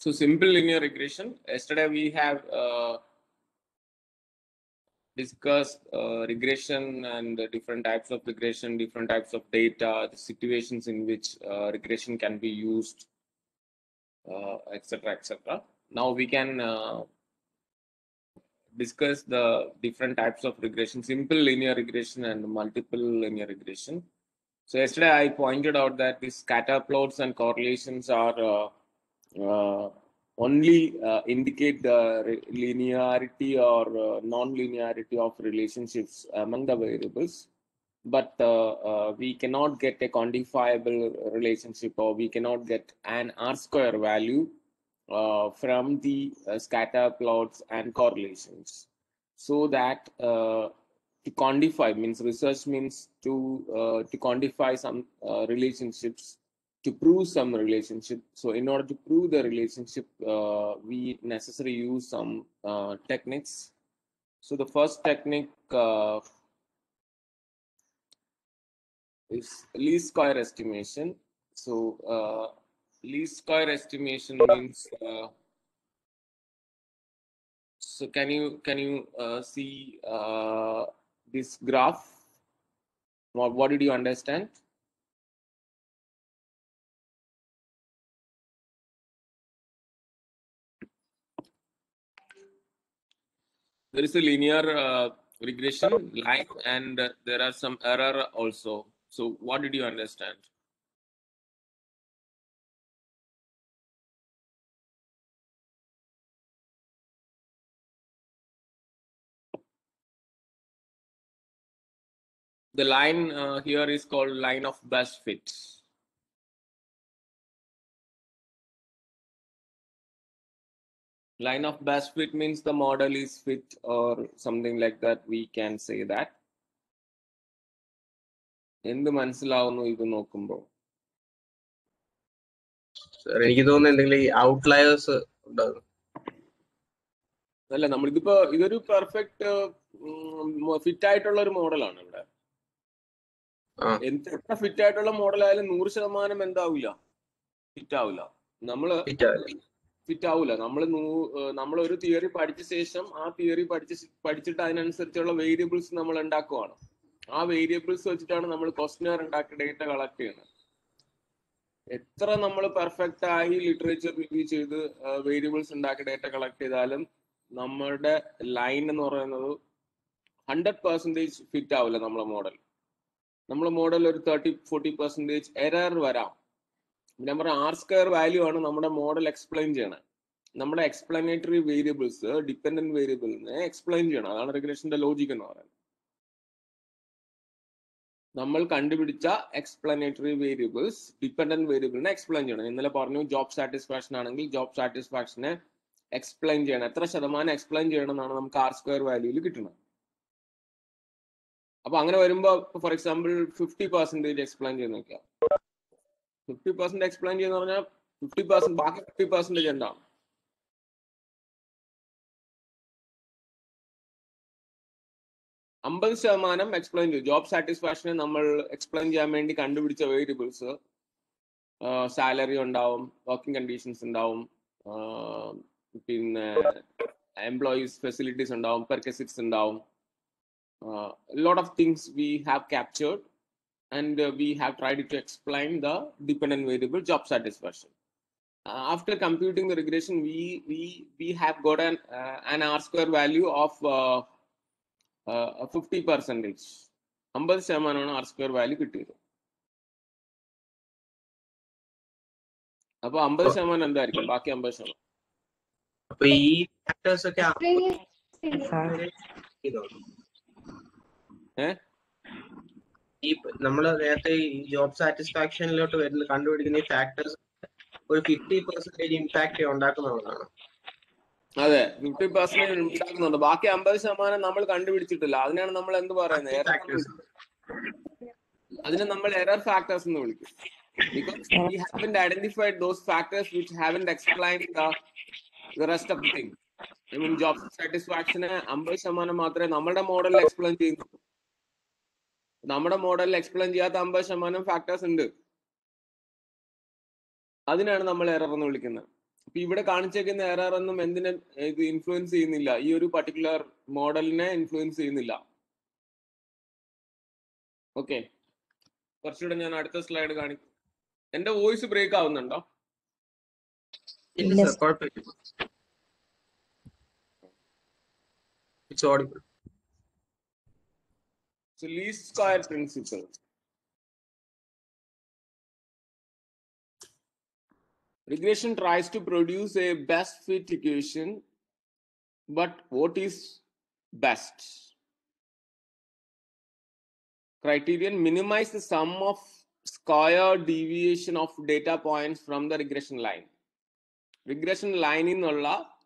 So simple linear regression. Yesterday we have uh, discussed uh, regression and the different types of regression, different types of data, the situations in which uh, regression can be used, uh, etc., etc. Now we can uh, discuss the different types of regression, simple linear regression and multiple linear regression. So yesterday I pointed out that these scatter plots and correlations are uh, uh, only uh, indicate the re- linearity or uh, non-linearity of relationships among the variables but uh, uh, we cannot get a quantifiable relationship or we cannot get an r square value uh, from the uh, scatter plots and correlations so that uh, to quantify means research means to uh, to quantify some uh, relationships to prove some relationship. So in order to prove the relationship, uh, we necessarily use some uh, techniques. So the first technique uh, is least square estimation. So uh, least square estimation means. Uh, so can you can you uh, see uh, this graph? What, what did you understand? there is a linear uh, regression line and uh, there are some error also so what did you understand the line uh, here is called line of best fit line of best fit means the model is fit or something like that we can say that എന്ത് മനസ്സിലാവുന്നു ഇത് നോക്കുമ്പോ Sir, എനിക്ക് തോന്നുന്നു എന്തെങ്കിലും ഈ outliers ഉണ്ടാകും അല്ല നമ്മളിതിപ്പോ ഇതൊരു പെർഫെക്റ്റ് ഫിറ്റ് ആയിട്ടുള്ള ഒരു മോഡലാണ് ഇവിടെ ആ. എന്ത് എത്ര ഫിറ്റ് ആയിട്ടുള്ള മോഡലായാലും നൂറ് ശതമാനം എന്താവില്ല ഫിറ്റ് ആവില്ല നമ്മള് ഫിറ്റ് ആവൂല നമ്മൾ നമ്മൾ ഒരു തിയറി പഠിച്ച ശേഷം ആ തിയറി പഠിച്ച ശ- പഠിച്ചിട്ട് അതിനനുസരിച്ചുള്ള വേരിയബിൾസ് നമ്മൾ ഉണ്ടാക്കുവാണ് ആ വേരിയബിൾസ് വെച്ചിട്ടാണ് നമ്മൾ ക്വസ്റ്റ്യനർ ഉണ്ടാക്കി ഡേറ്റ കളക്ട് ചെയ്യുന്നത് എത്ര നമ്മൾ പെർഫെക്റ്റ് ആയി ലിറ്ററേച്ചർ റിവ്യൂ ചെയ്ത് വേരിയബിൾസ് ഉണ്ടാക്കി ഡേറ്റ കളക്ട് ചെയ്താലും നമ്മളുടെ ലൈൻ എന്ന് പറയുന്നത് ഹൺഡ്രഡ് പെർസെൻറ്റേജ് ഫിറ്റ് ആവില്ല നമ്മളെ മോഡൽ നമ്മളെ മോഡൽ ഒരു തേർട്ടി ഫോർട്ടി പെർസെൻറ്റേജ് എറർ വരാം ഞാൻ പറഞ്ഞ ആർ സ്ക്വയർ വാല്യൂ ആണ് നമ്മുടെ മോഡൽ എക്സ്പ്ലെയിൻ ചെയ്യണത് നമ്മുടെ എക്സ്പ്ലനേറ്ററി വേരിയബിൾസ് ഡിപ്പെൻഡന്റ് വേരിയബിളിനെ എക്സ്പ്ലെയിൻ ചെയ്യണം അതാണ് റെഗുലേഷന്റെ ലോജിക് എന്ന് പറയുന്നത് നമ്മൾ കണ്ടുപിടിച്ച എക്സ്പ്ലനേറ്ററി വേരിയബിൾസ് ഡിപ്പെൻഡന്റ് വേരിയബിളിനെ എക്സ്പ്ലെയിൻ ചെയ്യണം ഇന്നലെ പറഞ്ഞു ജോബ് സാറ്റിസ്ഫാക്ഷൻ ആണെങ്കിൽ ജോബ് സാറ്റിസ്ഫാക്ഷനെ എക്സ്പ്ലെയിൻ ചെയ്യണം എത്ര ശതമാനം എക്സ്പ്ലെയിൻ ചെയ്യണം എന്നാണ് നമുക്ക് ആർ സ്ക്വയർ വാല്യൂയിൽ കിട്ടുന്നത് അപ്പൊ അങ്ങനെ വരുമ്പോ for example fifty percentage explain ചെയ്ത് നോക്കുക ഫിഫ്റ്റി പെർസെന്റ് എക്സ്പ്ലെയിൻ ചെയ്യുന്ന പറഞ്ഞാൽ ഫിഫ്റ്റി പെർസെന്റ് ബാക്കി ഫിഫ്റ്റി പെർസെന്റേജ് എന്താണ് അമ്പത് ശതമാനം എക്സ്പ്ലെയിൻ ചെയ്തു ജോബ് സാറ്റിസ്ഫാക്ഷനെ നമ്മൾ എക്സ്പ്ലെയിൻ ചെയ്യാൻ വേണ്ടി കണ്ടുപിടിച്ച വേരിയബിൾസ് സാലറി ഉണ്ടാവും വർക്കിംഗ് കണ്ടീഷൻസ് ഉണ്ടാവും ആ, പിന്നെ എംപ്ലോയീസ് ഫെസിലിറ്റീസ് ഉണ്ടാവും പെർക്കസിറ്റ്സ് ഉണ്ടാവും lot of things we have captured and uh, we have tried to explain the dependent variable job satisfaction. Uh, after computing the regression, we we we have got an uh, an R square value of uh, uh, 50 percentage. അമ്പത് ശതമാനമാണ് R square value കിട്ടിയത് അപ്പൊ അമ്പത് ശതമാനം എന്തായിരിക്കും ബാക്കി അമ്പത് ശതമാനം അപ്പൊ ഈ ഫാക്ടേഴ്സ് ഒക്കെ ഏ? ഈ നമ്മൾ നേരത്തെ ഈ ജോബ് സാറ്റിസ്ഫാക്ഷനിലോട്ട് വരുന്ന കണ്ടുപിടിക്കുന്ന ഈ ഫാക്ടേഴ്സ് ഒരു ഫിഫ്റ്റി പെർസെന്റേജ് ഇമ്പാക്ട് ഉണ്ടാക്കുന്നതാണ് അതെ ഫിഫ്റ്റി പെർസെന്റ് ഉണ്ടാക്കുന്നുണ്ട് ബാക്കി അമ്പത് ശതമാനം നമ്മൾ കണ്ടുപിടിച്ചിട്ടില്ല അതിനാണ് നമ്മൾ എന്ത് പറയുന്നത് error എന്ന് ഫാക്ടേഴ്സ് അതിനെ നമ്മൾ എറർ ഫാക്ടേഴ്സ് എന്ന് വിളിക്കും because we haven't identified those factors which haven't explained the, the rest of the thing. I mean, job satisfaction അമ്പത് ശതമാനം മാത്രമേ നമ്മുടെ മോഡലിൽ എക്സ്പ്ലെയിൻ ചെയ്യുന്നുള്ളൂ നമ്മുടെ മോഡലിൽ എക്സ്പ്ലെയിൻ ചെയ്യാത്ത അമ്പത് ശതമാനം ഫാക്ടേഴ്സ് ഉണ്ട് അതിനാണ് നമ്മൾ എറർ എന്ന് വിളിക്കുന്നത് ഇപ്പൊ ഇവിടെ കാണിച്ചേക്കുന്ന എറർ ഒന്നും എന്തിനെ ഇത് ഇൻഫ്ലുവൻസ് ചെയ്യുന്നില്ല ഈ ഒരു പർട്ടിക്കുലർ മോഡലിനെ ഇൻഫ്ലുവൻസ് ചെയ്യുന്നില്ല ഓക്കെ കുറച്ചുകൂടെ ഞാൻ അടുത്ത സ്ലൈഡ് കാണിക്കും എന്റെ വോയിസ് ബ്രേക്ക് ആവുന്നുണ്ടോ ഇല്ല ഇല്ല സർ കുഴപ്പമില്ല it's audible So least square principle. Regression tries to produce a best fit equation, but what is best? Criterion minimize the sum of square deviation of data points from the regression line. Regression line നിന്നുള്ള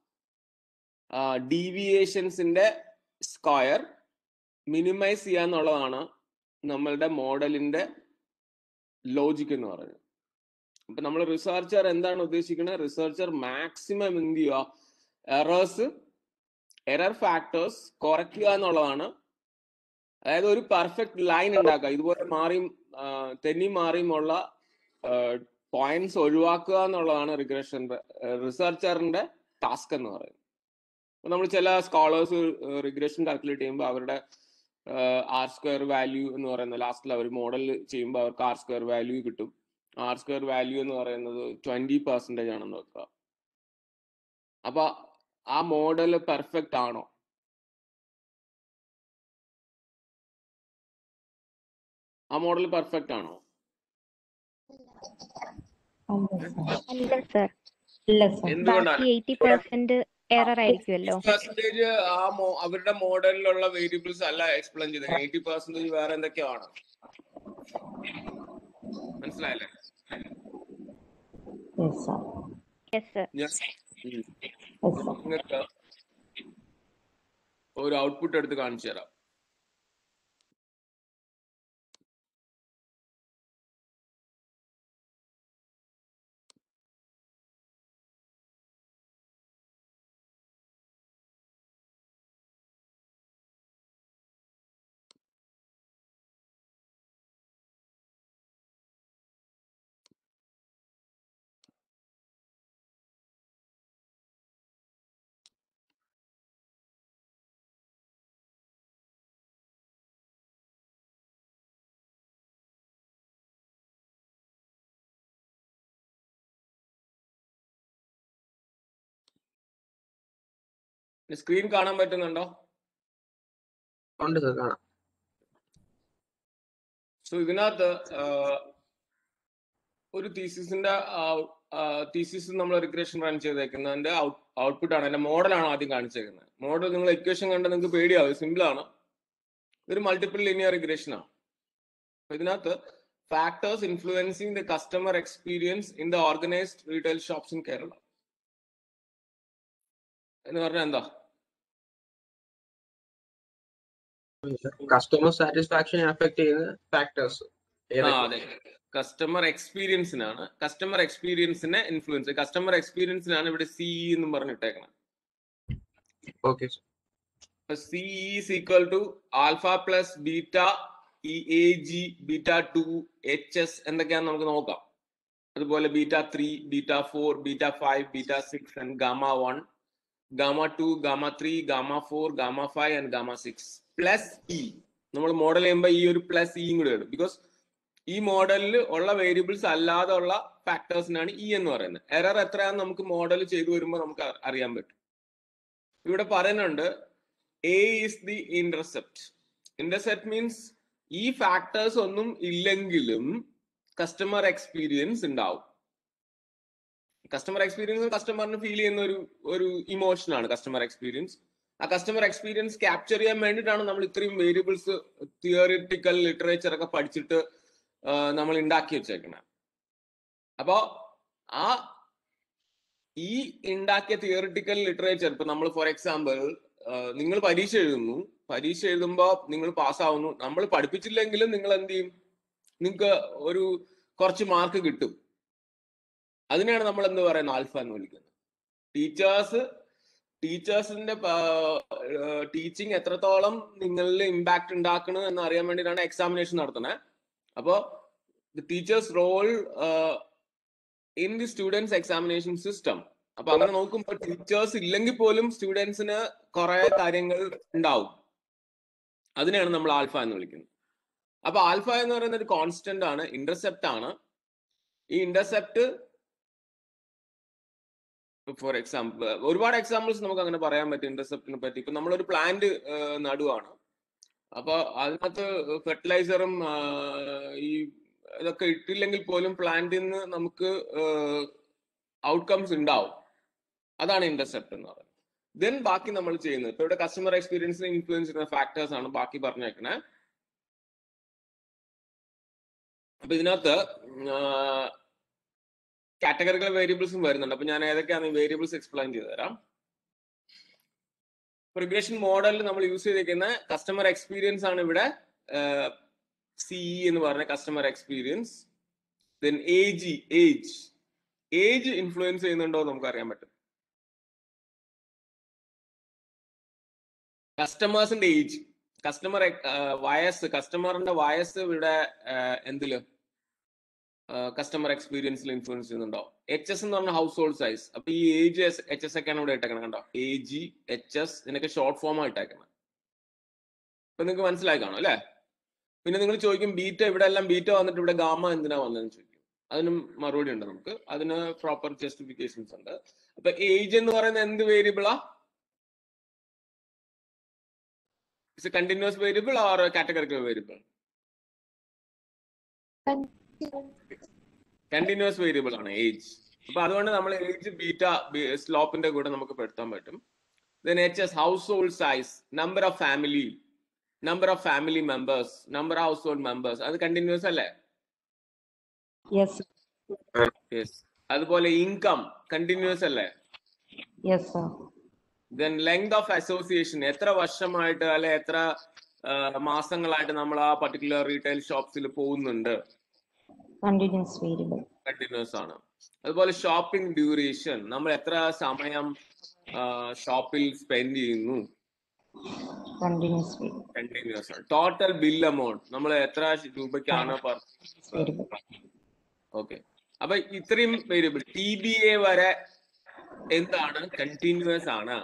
ഡീവിയേഷൻസിന്റെ square minimise ചെയ്യുക എന്നുള്ളതാണ് നമ്മളുടെ മോഡലിന്റെ logic എന്ന് പറയുന്നത് അപ്പൊ നമ്മൾ researcher എന്താണ് ഉദ്ദേശിക്കുന്നത് റിസർച്ചർ മാക്സിമം എന്ത് ചെയ്യുക എറേഴ്സ് എറർ ഫാക്ടേഴ്സ് കുറയ്ക്കുക എന്നുള്ളതാണ് അതായത് ഒരു പെർഫെക്റ്റ് ലൈൻ ഉണ്ടാക്കുക ഇതുപോലെ മാറിയും ആ, തെന്നി മാറിയുമുള്ള പോയിന്റ്സ് ഒഴിവാക്കുക എന്നുള്ളതാണ് റിഗ്രഷന്റെ റിസർച്ചറിന്റെ ടാസ്ക് എന്ന് പറയുന്നത് അപ്പൊ നമ്മൾ ചില സ്കോളേഴ്സ് റിഗ്രഷൻ കാൽക്കുലേറ്റ് ചെയ്യുമ്പോൾ അവരുടെ ആർ സ്ക്വയർ വാല്യൂ എന്ന് പറയുന്നത് ലാസ്റ്റിൽ അവർ മോഡൽ ചെയ്യുമ്പോൾ അവർക്ക് ആർ സ്ക്വയർ വാല്യൂ കിട്ടും ആർ സ്ക്വയർ വാല്യൂ എന്ന് പറയുന്നത് ട്വന്റി പെർസെൻറ്റേജ് ആണെന്ന് വെക്കുക അപ്പൊ ആ മോഡൽ പെർഫെക്റ്റ് ആണോ ആ മോഡൽ പെർഫെക്റ്റ് ആണോ അല്ല അല്ല സർ സർ ഇല്ല സർ എന്തുകൊണ്ടാണ് ബാക്കി എയ്റ്റി പെർസെന്റ് എറർ ആയിരിക്കുമല്ലോ പെർസെന്റേജ് ആ മോ- അവരുടെ മോഡലിലുള്ള വേരിയബിൾസ് അല്ല എക്സ്പ്ലെയിൻ ചെയ്തത് എയ്റ്റി പെർസെന്റേജ് വേറെ എന്തൊക്കെയോ ആണ് മനസ്സിലായല്ലേ യെസ് സർ യെസ് സർ ഞാൻ ഉം. യെസ് സർ നിങ്ങൾക്ക് ഒരു ഔട്ട്പുട്ട് എടുത്ത് കാണിച്ചു തരാം സ്ക്രീൻ കാണാൻ പറ്റുന്നുണ്ടോ ഉണ്ട് സർ കാണാം സോ ഇതിനകത്ത് ആഹ്, ഒരു തീസിസിന്റെ തീസിസ് നമ്മൾ റിഗ്രഷൻ റൺ ചെയ്തേക്കുന്നതിന്റെ ഔട്ട്പുട്ട് ആണ് എന്റെ മോഡലാണ് ആദ്യം കാണിച്ചേക്കുന്നത് മോഡൽ നിങ്ങൾ ഇക്വേഷൻ കണ്ട് നിങ്ങൾക്ക് പേടിയാവും സിമ്പിൾ ആണ് ഇതൊരു മൾട്ടിപ്പിൾ ലിനിയർ റിഗ്രഷൻ ആണ് അപ്പൊ ഇതിനകത്ത് factors influencing the customer experience in the organised retail shops in Kerala എന്ന് പറഞ്ഞാൽ എന്താ കസ്റ്റമർ സാറ്റിസ്ഫാക്ഷൻ അഫക്ട് ചെയ്യുന്ന ഫാക്ടേഴ്സ് ആ അതെ കസ്റ്റമർ എക്സ്പീരിയൻസിനാണ് കസ്റ്റമർ എക്സ്പീരിയൻസിനെ ഇൻഫ്ലുവൻസ് കസ്റ്റമർ എക്സ്പീരിയൻസിനാണ് ഇവിടെ സി എന്നും പറഞ്ഞിട്ടേക്കണം okay C is equal to alpha plus beta E A G beta two H S എന്തൊക്കെയാന്ന് നമുക്ക് നോക്കാം അതുപോലെ beta three beta four beta five beta six and gamma one gamma two gamma three gamma four gamma five and gamma six plus E നമ്മൾ model ചെയ്യുമ്പോൾ ഈ ഒരു plus ഇയും കൂടെ ഇടും ബിക്കോസ് ഈ മോഡലിൽ ഉള്ള വേരിയബിൾസ് അല്ലാതെ ഉള്ള ഫാക്ടേഴ്സിനാണ് ഇ എന്ന് പറയുന്നത് എറർ എത്രയാണെന്ന് നമുക്ക് മോഡൽ ചെയ്തു വരുമ്പോൾ നമുക്ക് അ- അറിയാൻ പറ്റും ഇവിടെ പറയുന്നുണ്ട് A is the intercept intercept means ഈ ഫാക്ടേഴ്സ് ഒന്നും ഇല്ലെങ്കിലും കസ്റ്റമർ എക്സ്പീരിയൻസ് ഉണ്ടാവും കസ്റ്റമർ എക്സ്പീരിയൻസ് കസ്റ്റമറിന് ഫീൽ ചെയ്യുന്ന ഒരു ഒരു ഇമോഷൻ ആണ് കസ്റ്റമർ എക്സ്പീരിയൻസ് ആ കസ്റ്റമർ എക്സ്പീരിയൻസ് ക്യാപ്ചർ ചെയ്യാൻ വേണ്ടിയിട്ടാണ് നമ്മൾ ഇത്രയും വേരിയബിൾസ് തിയറിറ്റിക്കൽ ലിറ്ററേച്ചർ ഒക്കെ പഠിച്ചിട്ട് ആ, നമ്മൾ ഉണ്ടാക്കി വെച്ചേക്കുന്നത് അപ്പോ ആ ഈ ഉണ്ടാക്കിയ തിയറിറ്റിക്കൽ ലിറ്ററേച്ചർ ഇപ്പൊ നമ്മൾ ഫോർ എക്സാമ്പിൾ നിങ്ങൾ പരീക്ഷ എഴുതുന്നു പരീക്ഷ എഴുതുമ്പോൾ നിങ്ങൾ പാസ്സാവുന്നു നമ്മൾ പഠിപ്പിച്ചില്ലെങ്കിലും നിങ്ങൾ എന്ത് ചെയ്യും നിങ്ങൾക്ക് ഒരു കുറച്ച് മാർക്ക് കിട്ടും അതിനെയാണ് നമ്മൾ എന്ത് പറയുന്നത് ആൽഫ എന്ന് വിളിക്കുന്നത് ടീച്ചേഴ്സ് ടീച്ചേഴ്സിന്റെ ടീച്ചിങ് എത്രത്തോളം നിങ്ങളിൽ ഇമ്പാക്ട് ഉണ്ടാക്കണം എന്ന് അറിയാൻ വേണ്ടിയിട്ടാണ് എക്സാമിനേഷൻ നടത്തുന്നത് അപ്പോൾ the teachers role in the students examination system അപ്പൊ അങ്ങനെ നോക്കുമ്പോൾ ടീച്ചേഴ്സ് ഇല്ലെങ്കിൽ പോലും സ്റ്റുഡൻസിന് കുറെ കാര്യങ്ങൾ ഉണ്ടാവും അതിനെയാണ് നമ്മൾ ആൽഫ എന്ന് വിളിക്കുന്നത് അപ്പൊ ആൽഫ എന്ന് പറയുന്ന ഒരു കോൺസ്റ്റന്റ് ആണ് ഇന്റർസെപ്റ്റ് ആണ് ഈ ഇന്റർസെപ്റ്റ് ഫോർ എക്സാമ്പിൾ ഒരുപാട് എക്സാമ്പിൾസ് നമുക്ക് അങ്ങനെ പറയാൻ പറ്റും ഇന്റർസെപ്റ്റിനെ പറ്റി ഇപ്പൊ നമ്മളൊരു പ്ലാന്റ് നടുവാണ് അപ്പൊ അതിനകത്ത് ഫെർട്ടിലൈസറും ഈ ഇതൊക്കെ ഇട്ടില്ലെങ്കിൽ പോലും പ്ലാന്റിൽ നിന്ന് നമുക്ക് ഔട്ട്കംസ് ഉണ്ടാവും അതാണ് ഇന്റർസെപ്റ്റ് എന്ന് പറയുന്നത് ദെൻ ബാക്കി നമ്മൾ ചെയ്യുന്നത് ഇപ്പൊ ഇവിടെ കസ്റ്റമർ എക്സ്പീരിയൻസിനെ ഇൻഫ്ലുവൻസ് ചെയ്യുന്ന ഫാക്ടേഴ്സ് ആണ് ബാക്കി പറഞ്ഞേക്കണേ അപ്പൊ ഇതിനകത്ത് കാറ്റഗറിക്കൽ വേരിയബിൾസും വരുന്നുണ്ട് അപ്പൊ ഞാൻ ഏതൊക്കെയാണ് വേരിയബിൾസ് എക്സ്പ്ലെയിൻ ചെയ്തു തരാം റിഗ്രഷൻ മോഡലിൽ നമ്മൾ യൂസ് ചെയ്തിരിക്കുന്ന കസ്റ്റമർ എക്സ്പീരിയൻസ് ആണ് ഇവിടെ സി എന്ന് പറഞ്ഞ customer experience then age age age influence ചെയ്യുന്നുണ്ടോ എന്ന് നമുക്ക് അറിയാൻ പറ്റും കസ്റ്റമേഴ്സിന്റെ ഏജ് കസ്റ്റമർ വയസ്സ് കസ്റ്റമറിന്റെ വയസ്സ് ഇവിടെ എന്തില് കസ്റ്റമർ എക്സ്പീരിയൻസിൽ ഇൻഫ്ലുവൻസ് ചെയ്യുന്നുണ്ടോ എച്ച് എസ് എന്ന് പറഞ്ഞ ഹൗസ് ഹോൾഡ് സൈസ് അപ്പൊ ഈ ഏജ് എച്ച് എസ് ഒക്കെയാണ് ഇവിടെ ഇട്ടേക്കണം കണ്ടോ എ ജി എച്ച് എസ് ഇതിനൊക്കെ ഷോർട്ട് ഫോം ആണ് ഇട്ടേക്കണം ഇപ്പൊ നിങ്ങൾക്ക് മനസ്സിലായി കാണും അല്ലേ പിന്നെ നിങ്ങൾ ചോദിക്കും ബീറ്റ ഇവിടെ എല്ലാം ബീറ്റ വന്നിട്ട് ഇവിടെ ഗാമ എന്തിനാ വന്നതെന്ന് ചോദിക്കും അതിനും മറുപടി ഉണ്ട് നമുക്ക് അതിന് പ്രോപ്പർ ജസ്റ്റിഫിക്കേഷൻസ് ഉണ്ട് അപ്പൊ ഏജ് എന്ന് പറയുന്നത് എന്ത് വേരിയബിളാ it's a continuous variable or categorical variable continuous variable ആണ് ഏജ് അപ്പൊ അതുകൊണ്ട് നമ്മൾ ഏജ് ബീറ്റ സ്ലോപ്പിന്റെ കൂടെ നമുക്ക് പെടുത്താൻ പറ്റും then H S household size number of family number of family members number of household members അത് കണ്ടിന്യൂസ് അല്ലേ യെസ് യെസ് അതുപോലെ ഇൻകം കണ്ടിന്യൂസ് അല്ലേ yes sir then length of association എത്ര വർഷമായിട്ട് അല്ലെ എത്ര മാസങ്ങളായിട്ട് നമ്മൾ ആ പർട്ടിക്കുലർ റീറ്റെയിൽ ഷോപ്സിൽ പോകുന്നുണ്ട് കണ്ടിന്യൂസ് വേരിയബിൾ കണ്ടിന്യൂസ് ആണ് അതുപോലെ ഷോപ്പിംഗ് ഡ്യൂറേഷൻ നമ്മൾ എത്ര സമയം ഷോപ്പിൽ സ്പെൻഡ് ചെയ്യുന്നു കണ്ടിന്യൂസ് വേരിയബിൾ കണ്ടിന്യൂസ് ആണ് ടോട്ടൽ ബിൽ എമൗണ്ട് നമ്മൾ എത്ര രൂപയ്ക്കാണ് വേരിയബിൾ ഓക്കെ അപ്പൊ ഇത്രയും വേരിയബിൾ ടി ബി എ വരെ എന്താണ് കണ്ടിന്യൂസ് ആണ്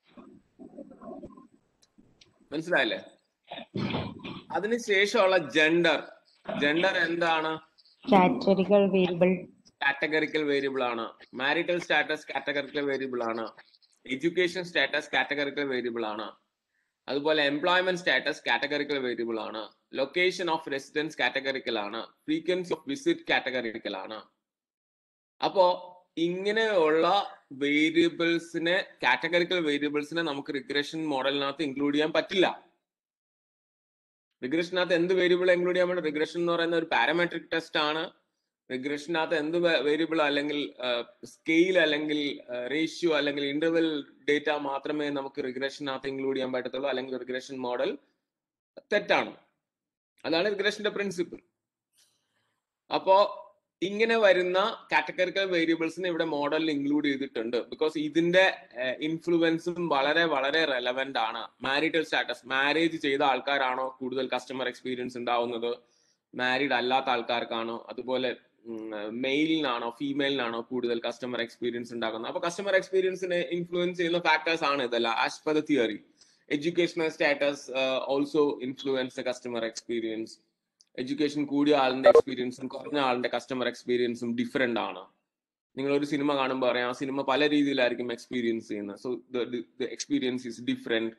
മനസ്സിലായില്ലേ അതിനുശേഷമുള്ള ജെൻഡർ ജെൻഡർ എന്താണ് കാറ്റഗറികൾ വേരിയബിൾ കാറ്റഗറിക്കൽ വേരിയബിൾ ആണ് മാരിറ്റൽ സ്റ്റാറ്റസ് കാറ്റഗറിക്കൽ വേരിയബിൾ ആണ് എഡ്യൂക്കേഷൻ സ്റ്റാറ്റസ് കാറ്റഗറിക്കൽ വേരിയബിൾ ആണ് അതുപോലെ എംപ്ലോയ്മെന്റ് സ്റ്റാറ്റസ് കാറ്റഗറിക്കൽ വേരിയബിൾ ആണ് ലൊക്കേഷൻ ഓഫ് റെസിഡൻസ് കാറ്റഗറിക്കൽ ആണ് ഫ്രീക്വൻസി ഓഫ് വിസിറ്റ് കാറ്റഗറിക്കൽ ആണ് അപ്പോ ഇങ്ങനെയുള്ള വേരിയബിൾസിനെ കാറ്റഗറിക്കൽ വേരിയബിൾസിനെ നമുക്ക് റിഗ്രഷൻ മോഡലിനകത്ത് ഇൻക്ലൂഡ് ചെയ്യാൻ പറ്റില്ല റിഗ്രഷനകത്ത് എന്ത് വേരിയബിൾ ഇൻക്ലൂഡ് ചെയ്യാൻ പറ്റും റിഗ്രഷൻ എന്ന് പറയുന്ന ഒരു പാരാമെട്രിക് ടെസ്റ്റ് ആണ് റിഗ്രഷനകത്ത് എന്ത് വേരിയബിൾ അല്ലെങ്കിൽ സ്കെയിൽ അല്ലെങ്കിൽ റേഷ്യോ അല്ലെങ്കിൽ ഇന്റർവെൽ ഡേറ്റ മാത്രമേ നമുക്ക് റിഗ്രഷനകത്ത് ഇൻക്ലൂഡ് ചെയ്യാൻ പറ്റത്തുള്ളൂ അല്ലെങ്കിൽ റിഗ്രഷൻ മോഡൽ തെറ്റാണ് അതാണ് റിഗ്രഷന്റെ പ്രിൻസിപ്പിൾ അപ്പോ ഇങ്ങനെ വരുന്ന കാറ്റഗറിക്കൽ വേരിയബിൾസിനെ ഇവിടെ മോഡലിൽ ഇൻക്ലൂഡ് ചെയ്തിട്ടുണ്ട് ബിക്കോസ് ഇതിന്റെ ഇൻഫ്ലുവൻസും വളരെ വളരെ റെലവെന്റ് ആണ് മാരിറ്റൽ സ്റ്റാറ്റസ് മാരേജ് ചെയ്ത ആൾക്കാരാണോ കൂടുതൽ കസ്റ്റമർ എക്സ്പീരിയൻസ് ഉണ്ടാവുന്നത് മാരീഡ് അല്ലാത്ത ആൾക്കാർക്കാണോ അതുപോലെ മെയിലിനാണോ ഫീമെയിലിനാണോ കൂടുതൽ കസ്റ്റമർ എക്സ്പീരിയൻസ് ഉണ്ടാക്കുന്നത് അപ്പൊ കസ്റ്റമർ എക്സ്പീരിയൻസിനെ ഇൻഫ്ലുവൻസ് ചെയ്യുന്ന ഫാക്ടേഴ്സ് ആണ് ഇതെല്ലാം as per the theory educational status also influence the customer experience education കൂടിയ ആളിന്റെ എക്സ്പീരിയൻസും കുറഞ്ഞ ആളിന്റെ കസ്റ്റമർ എക്സ്പീരിയൻസും ഡിഫറെന്റ് ആണ് നിങ്ങൾ ഒരു സിനിമ കാണുമ്പോൾ അറിയാം ആ സിനിമ പല രീതിയിലായിരിക്കും എക്സ്പീരിയൻസ് ചെയ്യുന്നത് so the experience is different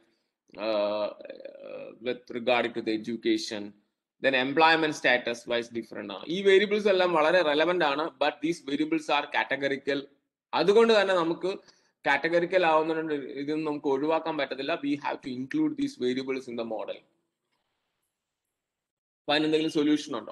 with regard to the education then employment status wise different ആണ് ഈ വേരിയബിൾസ് എല്ലാം വളരെ റെലവെന്റ് ആണ് but these variables are categorical അതുകൊണ്ട് തന്നെ നമുക്ക് കാറ്റഗറിക്കൽ ആവുന്നതുകൊണ്ട് ഇതൊന്നും നമുക്ക് ഒഴിവാക്കാൻ പറ്റത്തില്ല we have to include these variables in the model അപ്പൊ അതിനെന്തെങ്കിലും സൊല്യൂഷൻ ഉണ്ടോ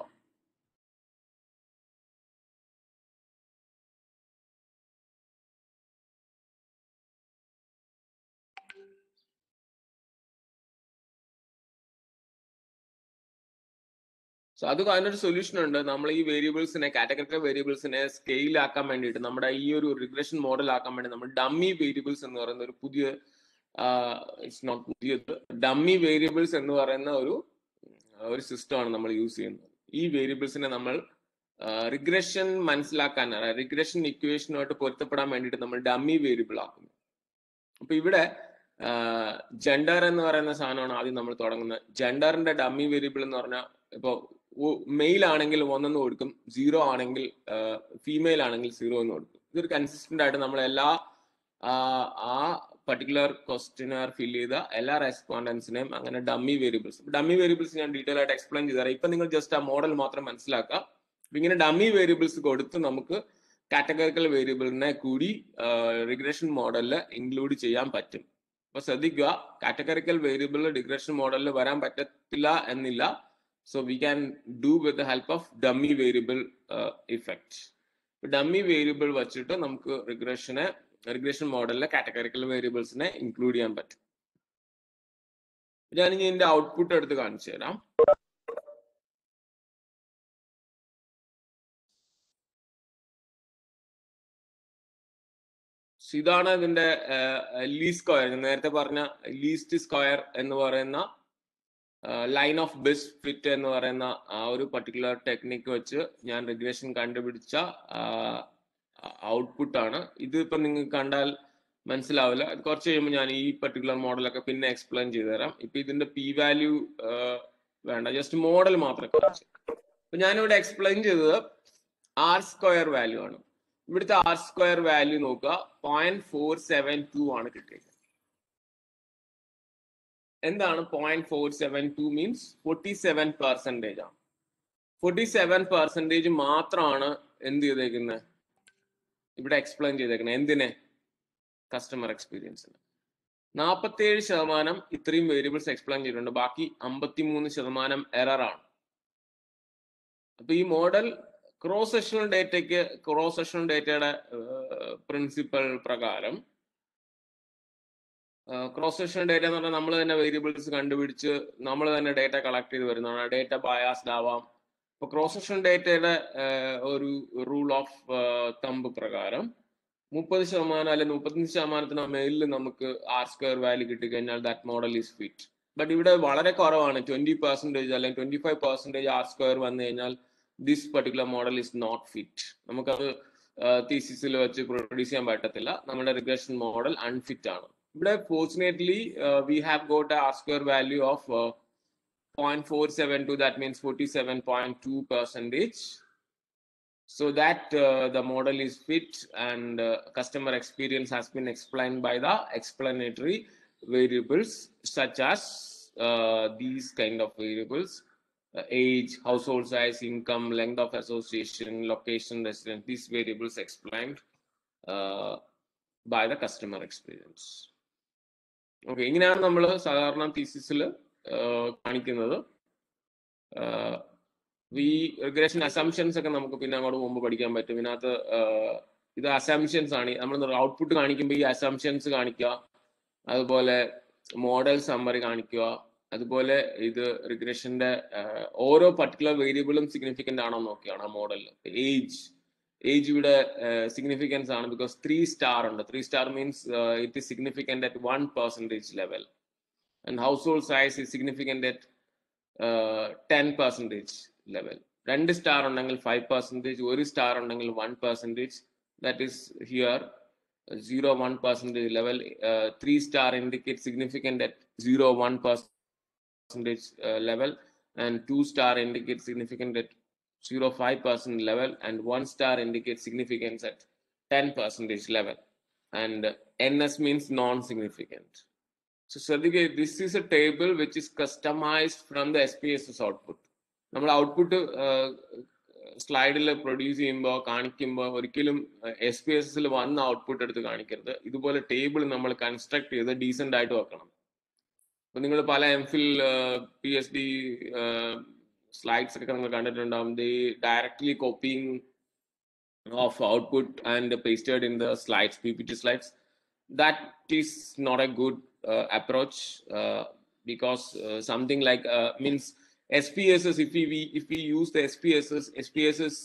സോ അത് അതിനൊരു സൊല്യൂഷൻ ഉണ്ട് നമ്മൾ ഈ വേരിയബിൾസിനെ കാറ്റഗറിക്കൽ വേരിയബിൾസിനെ സ്കെയിൽ ആക്കാൻ വേണ്ടിയിട്ട് നമ്മുടെ ഈ ഒരു റിഗ്രഷൻ മോഡൽ ആക്കാൻ വേണ്ടി നമ്മൾ ഡമ്മി വേരിയബിൾസ് എന്ന് പറയുന്ന ഒരു പുതിയ ഇറ്റ്സ് നോട്ട് പുതിയത് ഡമ്മി വേരിയബിൾസ് എന്ന് പറയുന്ന ഒരു ഒരു സിസ്റ്റമാണ് നമ്മൾ യൂസ് ചെയ്യുന്നത് ഈ വേരിയബിൾസിനെ നമ്മൾ റിഗ്രഷൻ മനസ്സിലാക്കാൻ റിഗ്രഷൻ ഇക്വേഷനുമായിട്ട് പൊരുത്തപ്പെടാൻ വേണ്ടിയിട്ട് നമ്മൾ ഡമ്മി വേരിയബിൾ ആക്കുന്നു അപ്പൊ ഇവിടെ ജെൻഡർ എന്ന് പറയുന്ന സാധനമാണ് ആദ്യം നമ്മൾ തുടങ്ങുന്നത് ജെൻഡറിന്റെ ഡമ്മി വേരിയബിൾ എന്ന് പറഞ്ഞാൽ ഇപ്പോൾ മെയിൽ ആണെങ്കിൽ ഒന്നെന്ന് കൊടുക്കും സീറോ ആണെങ്കിൽ ഫീമെയിൽ ആണെങ്കിൽ സീറോ എന്ന് കൊടുക്കും ഇതൊരു കൺസിസ്റ്റന്റ് ആയിട്ട് നമ്മൾ എല്ലാ ആ പർട്ടിക്കുലർ ക്വസ്റ്റിനർ ഫിൽ ചെയ്ത എല്ലാ റെസ്പോണ്ടൻസിനെയും അങ്ങനെ ഡമ്മി വേരിയബിൾസ് ഡമ്മി വേരിയബിൾസ് ഞാൻ ഡീറ്റെയിൽ ആയിട്ട് എക്സ്പ്ലെയിൻ ചെയ്തുതരാം ഇപ്പൊ നിങ്ങൾ ജസ്റ്റ് ആ മോഡൽ മാത്രം മനസ്സിലാക്കുക ഇങ്ങനെ ഡമ്മി വേരിയബിൾസ് കൊടുത്ത് നമുക്ക് കാറ്റഗറിക്കൽ വേരിയബിളിനെ കൂടി റിഗ്രഷൻ മോഡലിൽ ഇൻക്ലൂഡ് ചെയ്യാൻ പറ്റും അപ്പൊ ശ്രദ്ധിക്കുക കാറ്റഗറിക്കൽ വേരിയബിൾ റിഗ്രഷൻ മോഡലിൽ വരാൻ പറ്റത്തില്ല എന്നില്ല so we can do with help of dummy variable effect dummy variable വെച്ചിട്ട് നമുക്ക് റിഗ്രഷനെ റിഗ്രഷൻ മോഡലിലെ കാറ്റഗറിക്കൽ വേരിയബിൾസിനെ ഇൻക്ലൂഡ് ചെയ്യാൻ പറ്റും ഞാൻ ഇനി ഇതിന്റെ ഔട്ട്പുട്ട് എടുത്ത് കാണിച്ചു തരാം ഇതാണ് ഇതിന്റെ ലീസ്റ്റ് സ്ക്വയർ നേരത്തെ പറഞ്ഞ ലീസ്റ്റ് സ്ക്വയർ എന്ന് പറയുന്ന ലൈൻ ഓഫ് ബെസ്റ്റ് ഫിറ്റ് എന്ന് പറയുന്ന ആ ഒരു പർട്ടിക്കുലർ ടെക്നിക്ക് വെച്ച് ഞാൻ റിഗ്രഷൻ കണ്ടുപിടിച്ച ഔട്ട്പുട്ട് ആണ് ഇത് ഇപ്പൊ നിങ്ങൾക്ക് കണ്ടാൽ മനസ്സിലാവില്ല കുറച്ച് കഴിയുമ്പോൾ ഞാൻ ഈ പർട്ടിക്കുലർ മോഡലൊക്കെ പിന്നെ എക്സ്പ്ലെയിൻ ചെയ്തു തരാം ഇപ്പൊ ഇതിന്റെ പി വാല്യൂ വേണ്ട ജസ്റ്റ് മോഡൽ മാത്രം കാണിച്ചു അപ്പൊ ഞാനിവിടെ എക്സ്പ്ലെയിൻ ചെയ്തത് ആർ സ്ക്വയർ വാല്യൂ ആണ് ഇവിടുത്തെ ആർ സ്ക്വയർ വാല്യൂ നോക്കുക പോയിന്റ് ഫോർ സെവൻ ടു ആണ് കിട്ടിയത് എന്താണ് point four seven two means forty seven percentage ആണ് ഫോർട്ടി സെവൻ പെർസെൻറ്റേജ് മാത്രമാണ് എന്ത് ചെയ്തേക്കുന്നത് ഇവിടെ എക്സ്പ്ലെയിൻ ചെയ്തേക്കുന്നത് എന്തിനെ കസ്റ്റമർ എക്സ്പീരിയൻസിന് നാൽപ്പത്തേഴ് ശതമാനം ഇത്രയും വേരിയബിൾസ് എക്സ്പ്ലെയിൻ ചെയ്തിട്ടുണ്ട് ബാക്കി അമ്പത്തിമൂന്ന് ശതമാനം എറർ ആണ് അപ്പൊ ഈ മോഡൽ ക്രോസ് സെഷണൽ ഡേറ്റയ്ക്ക് ക്രോസ് സെഷണൽ ഡേറ്റയുടെ പ്രിൻസിപ്പൽ പ്രകാരം ക്രോസ് സെഷണൽ ഡേറ്റ എന്ന് പറഞ്ഞാൽ നമ്മൾ തന്നെ വേരിയബിൾസ് കണ്ടുപിടിച്ച് നമ്മൾ തന്നെ ഡേറ്റ കളക്ട് ചെയ്ത് വരുന്നതാണ് ഡേറ്റ ബയാസ്ഡ് ആവാം ഇപ്പൊ ക്രോസ് സെഷൻ ഡേറ്റയുടെ ഒരു റൂൾ ഓഫ് തമ്പ് പ്രകാരം മുപ്പത് ശതമാനം അല്ലെങ്കിൽ മുപ്പത്തഞ്ച് ശതമാനത്തിന് മേലിൽ നമുക്ക് ആർ സ്ക്വയർ വാല്യൂ കിട്ടിക്കഴിഞ്ഞാൽ that model is fit but ഇവിടെ വളരെ കുറവാണ് ട്വന്റി പെർസെന്റേജ് അല്ലെങ്കിൽ twenty five percentage R square വന്നു കഴിഞ്ഞാൽ this particular model is not fit നമുക്കത് തീസിസിൽ വെച്ച് പ്രൊഡ്യൂസ് ചെയ്യാൻ പറ്റത്തില്ല നമ്മുടെ റിഗ്രഷൻ മോഡൽ അൺഫിറ്റ് ആണ് ഇവിടെ fortunately we have got R square value of 0.472 that means 47.2 percentage so that uh, the model is fit and uh, customer experience has been explained by the explanatory variables such as uh, these kind of variables age household size income length of association location residence these variables explained by the customer experience okay ഇങ്ങനെയാണ് നമ്മൾ സാധാരണ തീസിസിൽ കാണിക്കുന്നത് ഈ regression assumptions ഒക്കെ നമുക്ക് പിന്നെ അങ്ങോട്ട് മുമ്പ് പഠിക്കാൻ പറ്റും ഇതിനകത്ത് ഇത് അസംഷൻസ് ആണ് നമ്മൾ ഔട്ട്പുട്ട് കാണിക്കുമ്പോൾ ഈ അസംഷൻസ് കാണിക്കുക അതുപോലെ മോഡൽ സമ്മറി കാണിക്കുക അതുപോലെ ഇത് റിഗ്രഷന്റെ ഓരോ പർട്ടിക്കുലർ വേരിയബിളും സിഗ്നിഫിക്കന്റ് ആണോ നോക്കിയാണ് ആ മോഡലിൽ ഏജ് ഏജ് ഇവിടെ സിഗ്നിഫിക്കൻസ് ആണ് ബിക്കോസ് ത്രീ സ്റ്റാർ ഉണ്ട് three star means it is significant at one percentage level and household size is significant at uh, 10 percentage level. രണ്ട് സ്റ്റാർ ഉണ്ടെങ്കിൽ ഫൈവ് പെർസെൻറ്റേജ് ഒരു സ്റ്റാർ ഉണ്ടെങ്കിൽ one percentage that is here zero one percentage level three star indicate significant at zero one percentage level and two star indicate significant at zero five percent level and one star indicate significance at ten percentage level and N S means non significant So Sadhike, this is a table which is customized from the SPSS output. നമ്മൾ output സ്ലൈഡിൽ produce ചെയ്യുമ്പോൾ കാണിക്കുമ്പോൾ ഒരിക്കലും S P S എസിൽ വന്ന output എടുത്ത് കാണിക്കരുത് ഇതുപോലെ ടേബിൾ നമ്മൾ കൺസ്ട്രക്ട് ചെയ്ത് ഡീസെന്റ് ആയിട്ട് വെക്കണം അപ്പൊ നിങ്ങൾ പല M Phil P H D slides ഒക്കെ നിങ്ങൾ കണ്ടിട്ടുണ്ടാവും the directly copying of output and pasted in the slides P P T slides that is not a good uh, approach uh, because uh, something like means SPSS if we, if we use the SPSS SPSS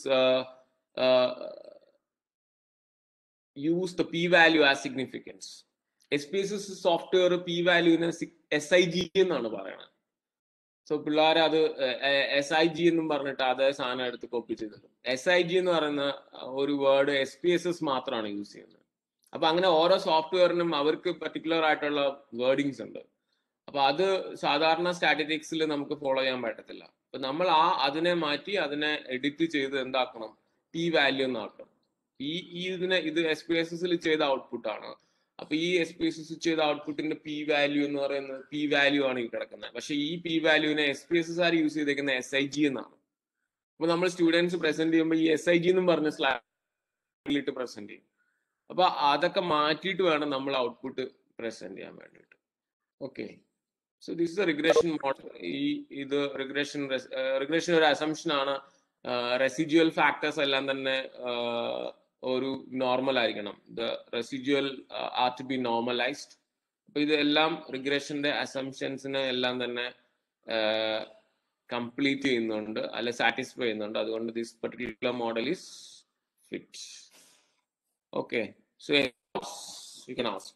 use the p value as significance SPSS software p value in SIG എന്നാണ് പറയുന്നത് so പിള്ളേർ അത് S I G എന്നും പറഞ്ഞിട്ട് അതേ സാധനം എടുത്ത് copy ചെയ്തിടും എസ് ഐ ജി എന്ന് പറയുന്ന ഒരു word S P S S മാത്രമാണ് യൂസ് ചെയ്യുന്നത് അപ്പൊ അങ്ങനെ ഓരോ സോഫ്റ്റ്വെയറിനും അവർക്ക് പർട്ടിക്കുലർ ആയിട്ടുള്ള വേർഡിങ്സ് ഉണ്ട് അപ്പൊ അത് സാധാരണ സ്റ്റാറ്റിറ്റിക്സിൽ നമുക്ക് ഫോളോ ചെയ്യാൻ പറ്റത്തില്ല അപ്പൊ നമ്മൾ ആ അതിനെ മാറ്റി അതിനെ എഡിറ്റ് ചെയ്ത് എന്താക്കണം പി വാല്യൂ എന്നാക്കണം ഈ ഈ ഇതിനെ ഇത് എസ് പി എസ് എസിൽ ചെയ്ത ഔട്ട്പുട്ട് ആണ് അപ്പൊ ഈ എസ് പി എസ് എസ് ചെയ്ത ഔട്ട്പുട്ടിന്റെ പി വാല്യൂ എന്ന് പറയുന്നത് പി വാല്യൂ ആണ് ഈ കിടക്കുന്നത് പക്ഷെ ഈ പി വാല്യൂവിനെ S P S S R use ചെയ്തേക്കുന്ന എസ് ഐ ജി എന്നാണ് അപ്പൊ നമ്മൾ സ്റ്റുഡൻസ് പ്രസന്റ് ചെയ്യുമ്പോൾ ഈ എസ് ഐ ജി എന്നും പറഞ്ഞ സ്ലൈഡിലിട്ട് പ്രസന്റ് ചെയ്യും അപ്പൊ അതൊക്കെ മാറ്റിയിട്ട് വേണം നമ്മൾ ഔട്ട്പുട്ട് പ്രസന്റ് ചെയ്യാൻ വേണ്ടിയിട്ട് okay so this is regression model ഈ ഇത് റിഗ്രഷൻ റിഗ്രഷൻ ഒരു അസംഷൻ ആണ് റെസിജ്വൽ ഫാക്ടേഴ്സ് എല്ലാം തന്നെ ആഹ്, ഒരു നോർമൽ ആയിരിക്കണം the residual are to be normalised അപ്പൊ ഇതെല്ലാം റിഗ്രഷന്റെ അസംഷൻസിനെ എല്ലാം തന്നെ കംപ്ലീറ്റ് ചെയ്യുന്നുണ്ട് അല്ലെ സാറ്റിസ്ഫൈ ചെയ്യുന്നുണ്ട് അതുകൊണ്ട് this particular model is fit okay so you can ask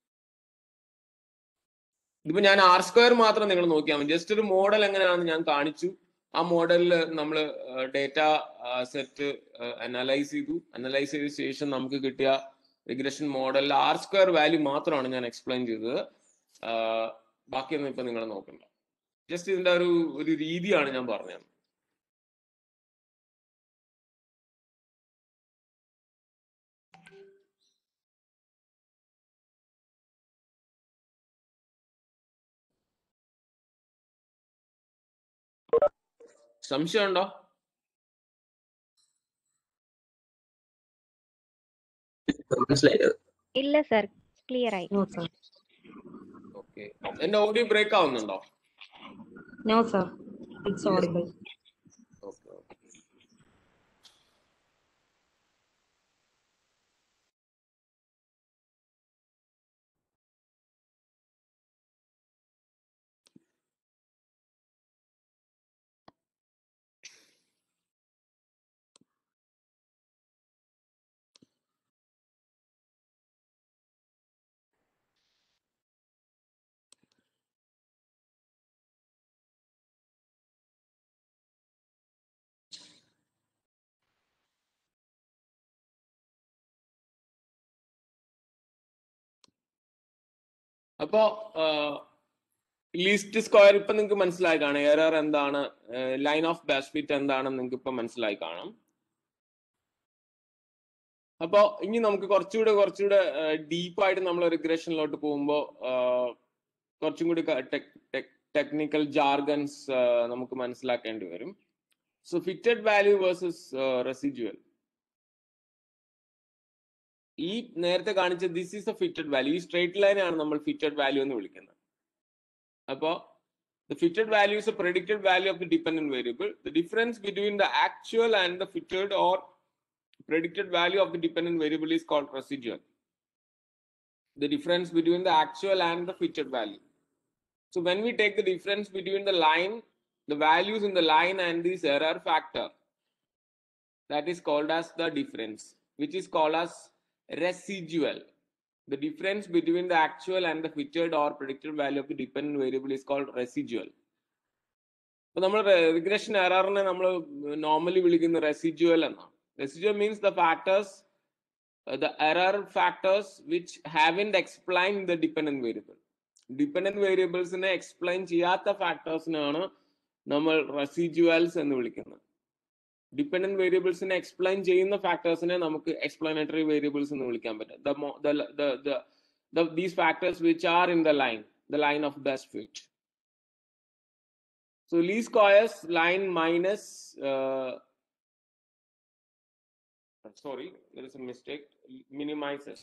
ഇതിപ്പോ ഞാൻ ആർ സ്ക്വയർ മാത്രം നിങ്ങൾ നോക്കിയാൽ മതി ജസ്റ്റ് ഒരു മോഡൽ എങ്ങനെയാണെന്ന് ഞാൻ കാണിച്ചു ആ മോഡലിൽ നമ്മൾ ഡേറ്റ സെറ്റ് അനലൈസ് ചെയ്തു അനലൈസ് ചെയ്ത ശേഷം നമുക്ക് കിട്ടിയ റിഗ്രഷൻ മോഡലിൽ ആർ സ്ക്വയർ വാല്യൂ മാത്രമാണ് ഞാൻ എക്സ്പ്ലെയിൻ ചെയ്തത് ആ, ബാക്കിയൊന്നും ഇപ്പൊ നിങ്ങൾ നോക്കണ്ട ജസ്റ്റ് ഇതിന്റെ ഒരു ഒരു രീതിയാണ് ഞാൻ പറഞ്ഞത് സംശയമുണ്ടോ മനസ്സിലായത് ഇല്ല സർ ക്ലിയർ ആയി No, sir. ഓക്കെ എന്റെ ഓഡിയോ ബ്രേക്ക് ആവുന്നുണ്ടോ No, sir. It's audible. Okay okay അപ്പോ ലീസ്റ്റ് സ്ക്വയർ ഇപ്പൊ നിങ്ങൾക്ക് മനസ്സിലായി കാണും എറർ എന്താണ് ലൈൻ ഓഫ് ബെസ്റ്റ് ഫിറ്റ് എന്താണെന്ന് നിങ്ങൾക്ക് ഇപ്പൊ മനസ്സിലായി കാണാം അപ്പോ ഇനി നമുക്ക് കുറച്ചുകൂടെ കുറച്ചുകൂടെ ഡീപ്പായിട്ട് നമ്മൾ റിഗ്രഷനിലോട്ട് പോകുമ്പോൾ കുറച്ചും കൂടി ടെക്നിക്കൽ ജാർഗൻസ് നമുക്ക് മനസ്സിലാക്കേണ്ടി വരും so fitted value versus residual ഈ നേരത്തെ കാണിച്ച this is a fitted value ഈ സ്ട്രേറ്റ് ലൈൻ ആണ് നമ്മൾ ഫിറ്റഡ് വാല്യൂ എന്ന് വിളിക്കുന്നത് അപ്പോ the fitted value is a predicted value of the dependent variable the difference between the actual and the fitted or predicted value of the dependent variable is called residual the difference between the actual and the fitted value so when we take the difference between the line the values in the line and this error factor that is called as the difference which is called as residual the difference between the actual and the fitted or predicted value of the dependent variable is called residual അപ്പൊ നമ്മൾ regression എററിനെ നമ്മൾ normally വിളിക്കുന്ന residual എന്നാണ് residual means the factors the error factors which haven't explain the dependent variable dependent വേരിയബിൾസിനെ explain ചെയ്യാത്ത ഫാക്ടേഴ്സിനാണ് നമ്മൾ റെസിജ്വൽസ് എന്ന് വിളിക്കുന്നത് ഡിപെൻഡന്റ് വേരിയബിൾസിനെ എക്സ്പ്ലെയിൻ ചെയ്യുന്ന ഫാക്ടേഴ്സിനെ നമുക്ക് എക്സ്പ്ലനേറ്ററി വേരിയബിൾസ് എന്ന് വിളിക്കാൻ പറ്റും these factors which are in the line the line of best fit So least squares line minus uh, sorry, there is a mistake. Minimizes.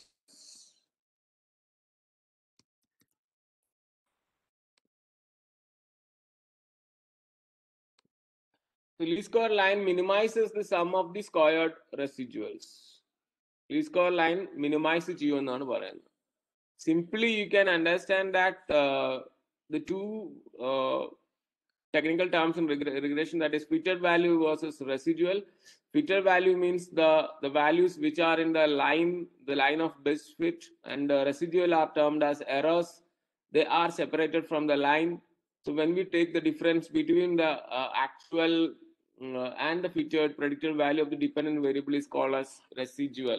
So least square line minimizes the sum of the squared residuals. Least square line minimize ചെയ്യുമെന്നാണ് പറയുന്നത്. Simply you can understand that uh, the two uh, technical terms in regre- regression that is fitted value versus residual fitted value means the the values which are in the line the line of best fit and the residual are termed as errors they are separated from the line So when we take the difference between the uh, actual mm, uh, and the featured predicted value of the dependent variable is called as residual.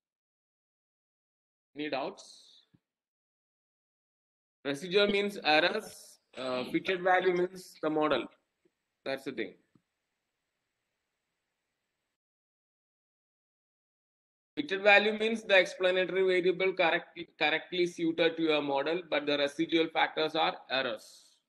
Any doubts? Residual means errors. Uh, featured value means the model. That's the thing. Fitted value means the explanatory variable correctly, correctly suited to your model, but the residual factors are errors.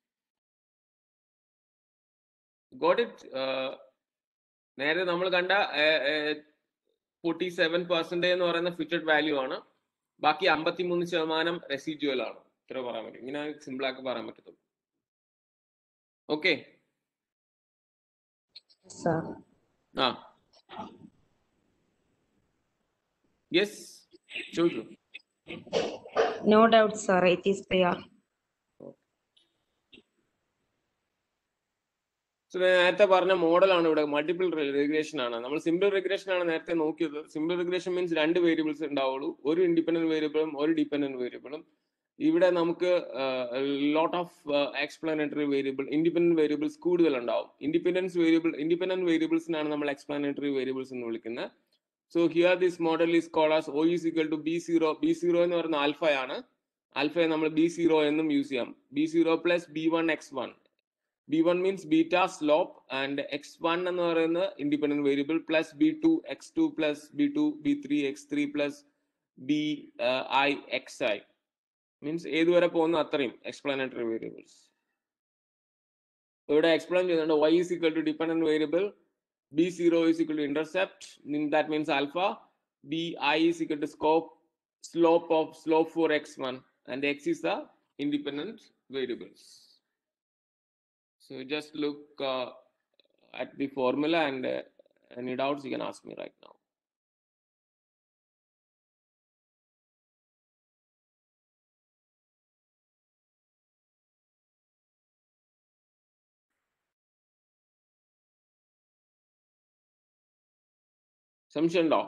Got it? Uh, നേരെ നമ്മൾ കണ്ട forty seven percentage എന്ന് പറയുന്ന fitted value ആണ് ബാക്കി അമ്പത്തിമൂന്ന് ശതമാനം residual ആണ് ഇത്ര പറയാൻ പറ്റും ഇങ്ങനെ സിമ്പിൾ ആക്കി പറയാൻ പറ്റത്തുള്ളൂ ഓക്കെ sir. ആ യെസ് ചോദിച്ചു No doubt, sir. It is clear. So, നേരത്തെ പറഞ്ഞ മോഡലാണ് ഇവിടെ മൾട്ടിപ്പിൾ റിഗ്രേഷൻ ആണ് നമ്മൾ സിമ്പിൾ റിഗ്രേഷൻ ആണ് നേരത്തെ നോക്കിയത് സിമ്പിൾ റിഗ്രേഷൻ മീൻസ് രണ്ട് വേരിയബിൾസ് ഉണ്ടാവുള്ളൂ ഒരു ഇൻഡിപെൻഡന്റ് വേരിയബിളും ഒരു ഡിപെൻഡന്റ് വേരിയബിളും ഇവിടെ നമുക്ക് lot of explanatory variable independent variables കൂടുതൽ ഉണ്ടാവും ഇൻഡിപെൻഡൻസ് വേരിയബിൾ ഇൻഡിപെൻഡന്റ് വേരിയബിൾസിനാണ് നമ്മൾ എക്സ്പ്ലാനറ്ററി വേരിയബിൾസ് എന്ന് വിളിക്കുന്നത് so here this model is call as O is equal to B zero B zero എന്ന് പറയുന്ന ആൽഫയാണ് ആൽഫയെ നമ്മൾ ബി സീറോ എന്നും യൂസ് ചെയ്യാം B zero plus B one X one B one means beta slope and X one എന്ന് പറയുന്ന independent variable plus B two X two plus B two B three X three plus B I X I means ഏതുവരെ പോകുന്നു അത്രയും എക്സ്പ്ലാനറ്ററി variables ഇവിടെ explain ചെയ്യുന്നുണ്ട് Y is equal to dependent variable B zero is equal to intercept that means alpha B I is equal to scope slope of slope for x1 and x is the independent variables. So just look uh, at the formula and uh, any doubts you can ask me right now. സംശയം ഉണ്ടോ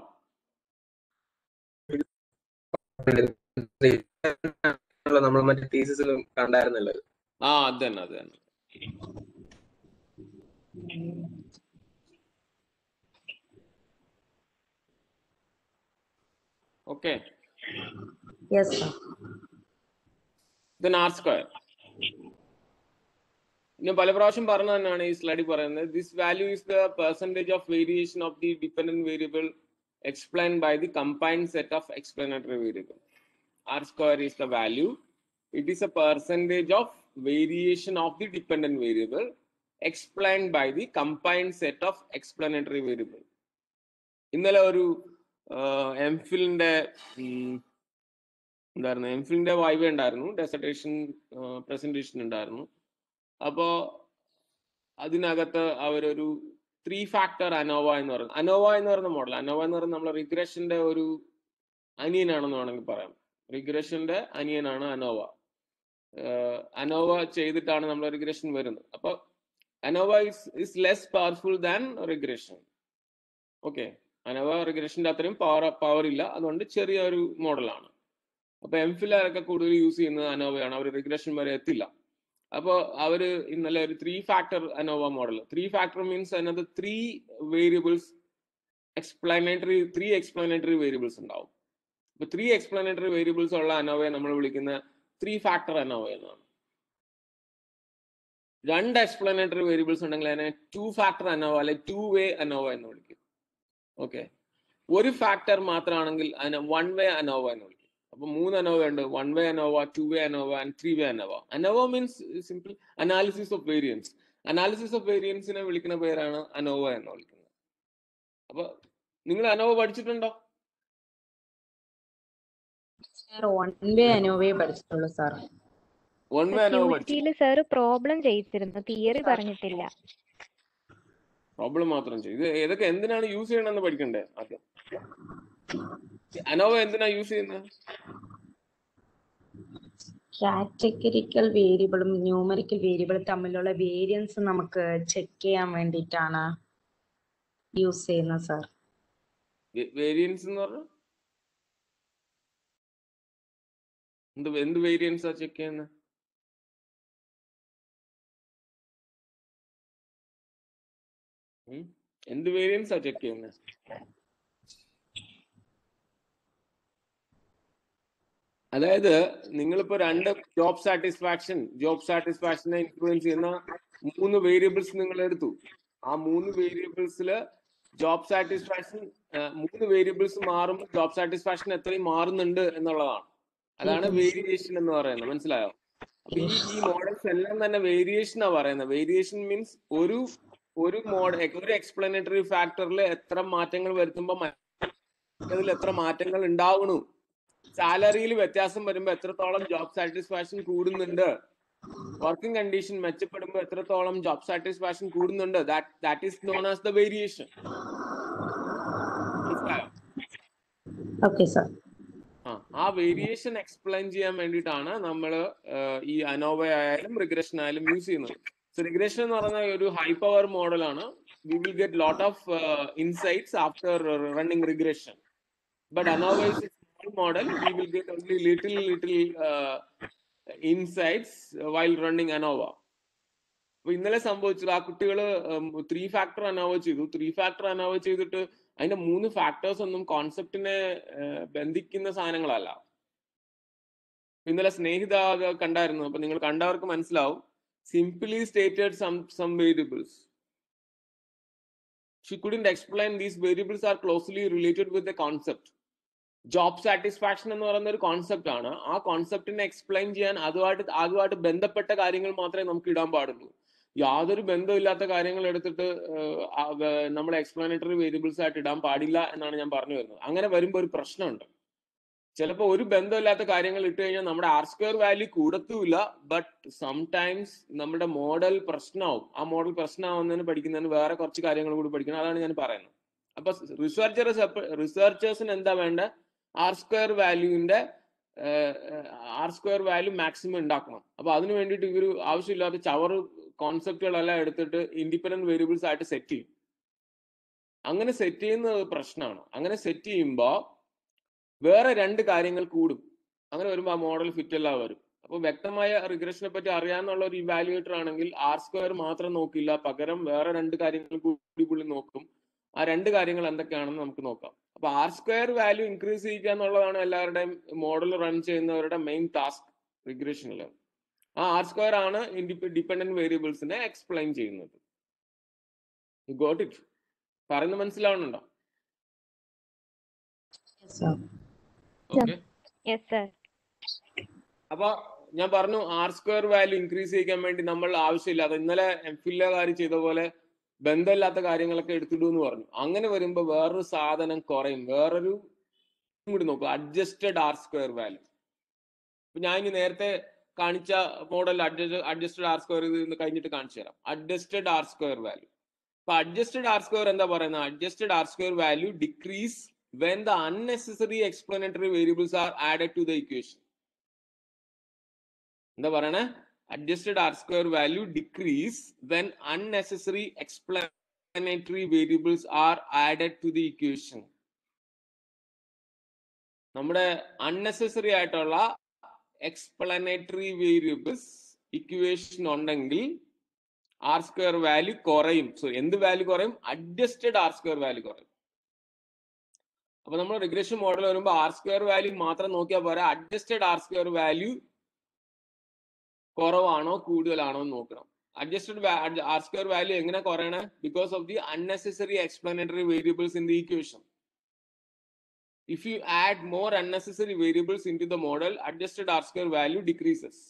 നമ്മൾ മറ്റേ തീസിസിലും കണ്ടായിരുന്നല്ലോ ആ അത് തന്നെ അത് തന്നെ okay Yes, sir. then r square ഞാൻ പല പ്രാവശ്യം പറഞ്ഞ തന്നെയാണ് ഈ സ്ലൈഡിൽ പറയുന്നത് this value is the percentage of variation of the dependent variable explain by the combined set of explanatory variable R square is the value it is a percentage of variation of the dependent variable explain by the combined set of explanatory variable ഇന്നലെ ഒരു M ഫിലിന്റെ എന്തായിരുന്നു M ഫിലിന്റെ viva ഉണ്ടായിരുന്നു dissertation presentation ഉണ്ടായിരുന്നു അപ്പോ അതിനകത്ത് അവരൊരു ത്രീ ഫാക്ടർ അനോവ എന്ന് പറയുന്നത് അനോവ എന്ന് പറയുന്ന മോഡൽ അനോവ എന്ന് പറയുന്നത് നമ്മളെ റിഗ്രഷന്റെ ഒരു അനിയനാണെന്ന് വേണമെങ്കിൽ പറയാം റിഗ്രഷന്റെ അനിയനാണ് അനോവ അനോവ ചെയ്തിട്ടാണ് നമ്മൾ റിഗ്രഷൻ വരുന്നത് അപ്പൊ ANOVA is is less powerful than regression okay ANOVA റിഗ്രഷന്റെ അത്രയും പവർ പവർ ഇല്ല അതുകൊണ്ട് ചെറിയ ഒരു മോഡലാണ് അപ്പൊ എം ഫില്ലൊക്കെ കൂടുതൽ യൂസ് ചെയ്യുന്നത് അനോവയാണ് അവർ റിഗ്രഷൻ വരെ എത്തില്ല അപ്പോൾ അവര് ഇന്നലെ ഒരു three factor ANOVA model three factor means അതിനകത്ത് three variables explanatory three explanatory variables ഉണ്ടാവും അപ്പൊ ത്രീ എക്സ്പ്ലനേറ്ററി വേരിയബിൾസ് ഉള്ള അനോവയെ നമ്മൾ വിളിക്കുന്ന ത്രീ ഫാക്ടർ അനോവ എന്നാണ് രണ്ട് എക്സ്പ്ലനേറ്ററി വേരിയബിൾസ് ഉണ്ടെങ്കിൽ അതിനെ ടു ഫാക്ടർ അനോവ അല്ലെ ടു വേ അനോവ എന്ന് വിളിക്കും ഓക്കെ ഒരു ഫാക്ടർ മാത്രമാണെങ്കിൽ അതിനെ വൺ വേ അനോവ എന്ന് വിളിക്കും അപ്പൊ മൂന്ന് അനോവ ഉണ്ട് one way ANOVA two way ANOVA and three way ANOVA ANOVA means simple analysis of variance analysis of വേരിയൻസിനെ വിളിക്കുന്ന പേരാണ് അനോവ എന്ന് വിളിക്കുന്നത് അപ്പൊ നിങ്ങൾ അനോവ പഠിച്ചിട്ടുണ്ടോ Sir, one way അനോവയെ പഠിച്ചിട്ടുള്ളൂ സാർ വൺ വേ അനോവ പഠിച്ചു ക്യൂറ്റിയിൽ സാർ പ്രോബ്ലം ചെയ്തിരുന്നു തിയറി പറഞ്ഞിട്ടില്ല പ്രോബ്ലം മാത്രം ചെയ്യും ഇത് ഏതൊക്കെ എന്തിനാണ് യൂസ് ചെയ്യണമെന്ന് പഠിക്കണ്ടേ ആദ്യം അനോവ എന്തിനാ യൂസ് ചെയ്യുന്നത് കാറ്റഗറിക്കൽ വേരിയബിളും ന്യൂമറിക്കൽ വേരിയബിളും തമ്മിലുള്ള വേരിയൻസ് നമുക്ക് ചെക്ക് ചെയ്യാൻ വേണ്ടിയിട്ടാണ് യൂസ് ചെയ്യുന്നത് സാർ വേരിയൻസ് എന്ന് പറഞ്ഞാൽ എന്ത് എന്ത് വേരിയൻസാ ചെക്ക് ചെയ്യുന്നത് ഉം? എന്ത് വേരിയൻസാ ചെക്ക് ചെയ്യുന്നത് അതായത് നിങ്ങളിപ്പോ രണ്ട് ജോബ് സാറ്റിസ്ഫാക്ഷൻ ജോബ് സാറ്റിസ്ഫാക്ഷനെ ഇൻഫ്ലുവൻസ് ചെയ്യുന്ന മൂന്ന് വേരിയബിൾസ് നിങ്ങൾ എടുത്തു ആ മൂന്ന് വേരിയബിൾസിൽ ജോബ് സാറ്റിസ്ഫാക്ഷൻ മൂന്ന് വേരിയബിൾസ് മാറുമ്പോൾ ജോബ് സാറ്റിസ്ഫാക്ഷൻ എത്രയും മാറുന്നുണ്ട് എന്നുള്ളതാണ് അതാണ് വേരിയേഷൻ എന്ന് പറയുന്നത് മനസ്സിലായോ അപ്പൊ ഈ ഈ മോഡൽസ് എല്ലാം തന്നെ വേരിയേഷൻ ആ പറയുന്നത് വേരിയേഷൻ മീൻസ് ഒരു ഒരു മോഡൽ ഒരു എക്സ്പ്ലനേറ്ററി ഫാക്ടറിൽ എത്ര മാറ്റങ്ങൾ വരുത്തുമ്പോൾ അതിൽ എത്ര മാറ്റങ്ങൾ ഉണ്ടാവണു സാലറിയിൽ വ്യത്യാസം വരുമ്പോൾ എത്രത്തോളം ജോബ് സാറ്റിസ്ഫാക്ഷൻ കൂടുന്നുണ്ട് വർക്കിംഗ് കണ്ടീഷൻ മെച്ചപ്പെടുമ്പോൾ എത്രത്തോളം ജോബ് സാറ്റിസ്ഫാക്ഷൻ കൂടുന്നുണ്ട് that is known as the variation Okay, sir. ആ ആ വേരിയേഷൻ എക്സ്പ്ലെയിൻ ചെയ്യാൻ വേണ്ടിയിട്ടാണ് നമ്മൾ ഈ അനോവ ആയാലും റിഗ്രഷൻ ആയാലും യൂസ് ചെയ്യുന്നത് സോ റിഗ്രഷൻ എന്ന് പറയുന്ന ഒരു ഹൈ പവർ മോഡലാണ് we will get lot of insights after running regression but ANOVA is small model we will get only little little insights while running ANOVA അപ്പൊ ഇന്നലെ സംഭവിച്ചത് ആ കുട്ടികൾ ത്രീ ഫാക്ടർ അനോവ ചെയ്തു ത്രീ ഫാക്ടർ അനോവ ചെയ്തിട്ട് അതിന്റെ മൂന്ന് ഫാക്ടേഴ്സ് ഒന്നും കോൺസെപ്റ്റിനെ ബന്ധിക്കുന്ന സാധനങ്ങളല്ല ഇന്നലെ സ്നേഹിത അത് കണ്ടായിരുന്നു അപ്പൊ നിങ്ങൾ കണ്ടവർക്ക് മനസ്സിലാവും simply stated some some variables she couldn't explain these variables are closely related with a concept job satisfaction എന്ന് പറയുന്ന ഒരു കോൺസെപ്റ്റ് ആണ് ആ കോൺസെപ്റ്റിനെ എക്സ്പ്ലെയിൻ ചെയ്യാൻ അതുമായിട്ട് അതുമായിട്ട് ബന്ധപ്പെട്ട കാര്യങ്ങൾ മാത്രമേ നമുക്ക് ഇടാൻ പാടുള്ളൂ യാതൊരു ബന്ധമില്ലാത്ത കാര്യങ്ങൾ എടുത്തിട്ട് നമ്മൾ എക്സ്പ്ലാനറ്ററി വേരിയബിൾസ് ആയിട്ട് ഇടാൻ പാടില്ല എന്നാണ് ഞാൻ പറഞ്ഞു വരുന്നത് അങ്ങനെ വരുമ്പോൾ ഒരു പ്രശ്നമുണ്ട് ചിലപ്പോൾ ഒരു ബന്ധമില്ലാത്ത കാര്യങ്ങൾ ഇട്ട് കഴിഞ്ഞാൽ നമ്മുടെ ആർ സ്ക്വയർ വാല്യൂ കൂടത്തുമില്ല ബട്ട് സംടൈംസ് നമ്മുടെ മോഡൽ പ്രശ്നമാവും ആ മോഡൽ പ്രശ്നമാവുന്നതിന് പഠിക്കുന്നതിന് വേറെ കുറച്ച് കാര്യങ്ങൾ കൂടി പഠിക്കണം അതാണ് ഞാൻ പറയുന്നത് അപ്പൊ റിസർച്ചേഴ്സ് റിസർച്ചേഴ്സിന് എന്താ വേണ്ട ആർ സ്ക്വയർ വാല്യൂവിന്റെ ആർ സ്ക്വയർ വാല്യൂ മാക്സിമം ഉണ്ടാക്കണം അപ്പൊ അതിന് വേണ്ടിയിട്ട് ഇവർ ആവശ്യമില്ലാത്ത ചവർ കോൺസെപ്റ്റുകളെല്ലാം എടുത്തിട്ട് ഇൻഡിപെൻഡന്റ് വേരിയബിൾസ് ആയിട്ട് സെറ്റ് ചെയ്യും അങ്ങനെ സെറ്റ് ചെയ്യുന്നത് പ്രശ്നമാണ് അങ്ങനെ സെറ്റ് ചെയ്യുമ്പോൾ വേറെ രണ്ട് കാര്യങ്ങൾ കൂടും അങ്ങനെ വരുമ്പോൾ ആ മോഡൽ ഫിറ്റ് എല്ലാം വരും അപ്പോൾ വ്യക്തമായ റിഗ്രഷനെ പറ്റി അറിയാന്നുള്ള ഒരു ഇവാലുവേറ്റർ ആണെങ്കിൽ ആർ സ്ക്വയർ മാത്രം നോക്കില്ല പകരം വേറെ രണ്ട് കാര്യങ്ങൾ കൂടി പുള്ളി നോക്കും ആ രണ്ട് കാര്യങ്ങൾ എന്തൊക്കെയാണെന്ന് നമുക്ക് നോക്കാം അപ്പൊ ആർ സ്ക്വയർ വാല്യൂ ഇൻക്രീസ് ചെയ്യുക എന്നുള്ളതാണ് എല്ലാവരുടെയും മോഡൽ റൺ ചെയ്യുന്നവരുടെ മെയിൻ ടാസ്ക് റിഗ്രഷനിൽ ആ ആർ സ്ക്വയർ ആണ് ഡിപെൻഡന്റ് വേരിയബിൾസിനെ എക്സ്പ്ലെയിൻ ചെയ്യുന്നത് ഗോട്ട് ഇറ്റ് പറയുന്നത് മനസ്സിലാവുന്നുണ്ടോ Yes, sir. Okay yes sir അപ്പൊ ഞാൻ പറഞ്ഞു ആർ സ്ക്വയർ വാല്യൂ ഇൻക്രീസ് ചെയ്യിക്കാൻ വേണ്ടി നമ്മൾ ആവശ്യമില്ലാതെ ഇന്നലെ എം ഫില്ലുകാർ ചെയ്ത പോലെ ബന്ധമില്ലാത്ത കാര്യങ്ങളൊക്കെ എടുത്തിടൂ എന്ന് പറഞ്ഞു അങ്ങനെ വരുമ്പോൾ വേറൊരു സാധനം കുറയും വേറൊരു കൂടി നോക്കുക അഡ്ജസ്റ്റഡ് ആർ സ്ക്വയർ വാല്യൂ ഇപ്പൊ ഞാൻ ഇനി നേരത്തെ കാണിച്ച മോഡൽ അഡ്ജസ്റ്റഡ് ആർ സ്ക്വയർ ഇത് കഴിഞ്ഞിട്ട് കാണിച്ചു തരാം അഡ്ജസ്റ്റഡ് ആർ സ്ക്വയർ വാല്യൂ അപ്പൊ അഡ്ജസ്റ്റഡ് ആർ സ്ക്വയർ എന്താ പറയുന്നത് adjusted R square value decrease when the unnecessary explanatory variables are added to the equation എന്താ പറയണേ adjusted R square value decrease when unnecessary explanatory variables are added to the equation നമ്മുടെ unnecessary ആയിട്ടുള്ള explanatory variables equation ഉണ്ടെങ്കിൽ R square value കുറയും so എന്ത് value കുറയും adjusted R square value കുറയും അപ്പൊ നമ്മൾ റിഗ്രഷൻ മോഡൽ വരുമ്പോൾ ആർ സ്ക്വയർ വാല്യൂ മാത്രം നോക്കിയാൽ പോരാ അഡ്ജസ്റ്റഡ് ആർ സ്ക്വയർ വാല്യൂ കുറവാണോ കൂടുതലാണോ എന്ന് നോക്കണം അഡ്ജസ്റ്റഡ് ആർ സ്ക്വയർ വാല്യൂ എങ്ങനെ കുറയണേ because of the unnecessary explanatory variables in the equation if you add more unnecessary variables into the model adjusted R square value decreases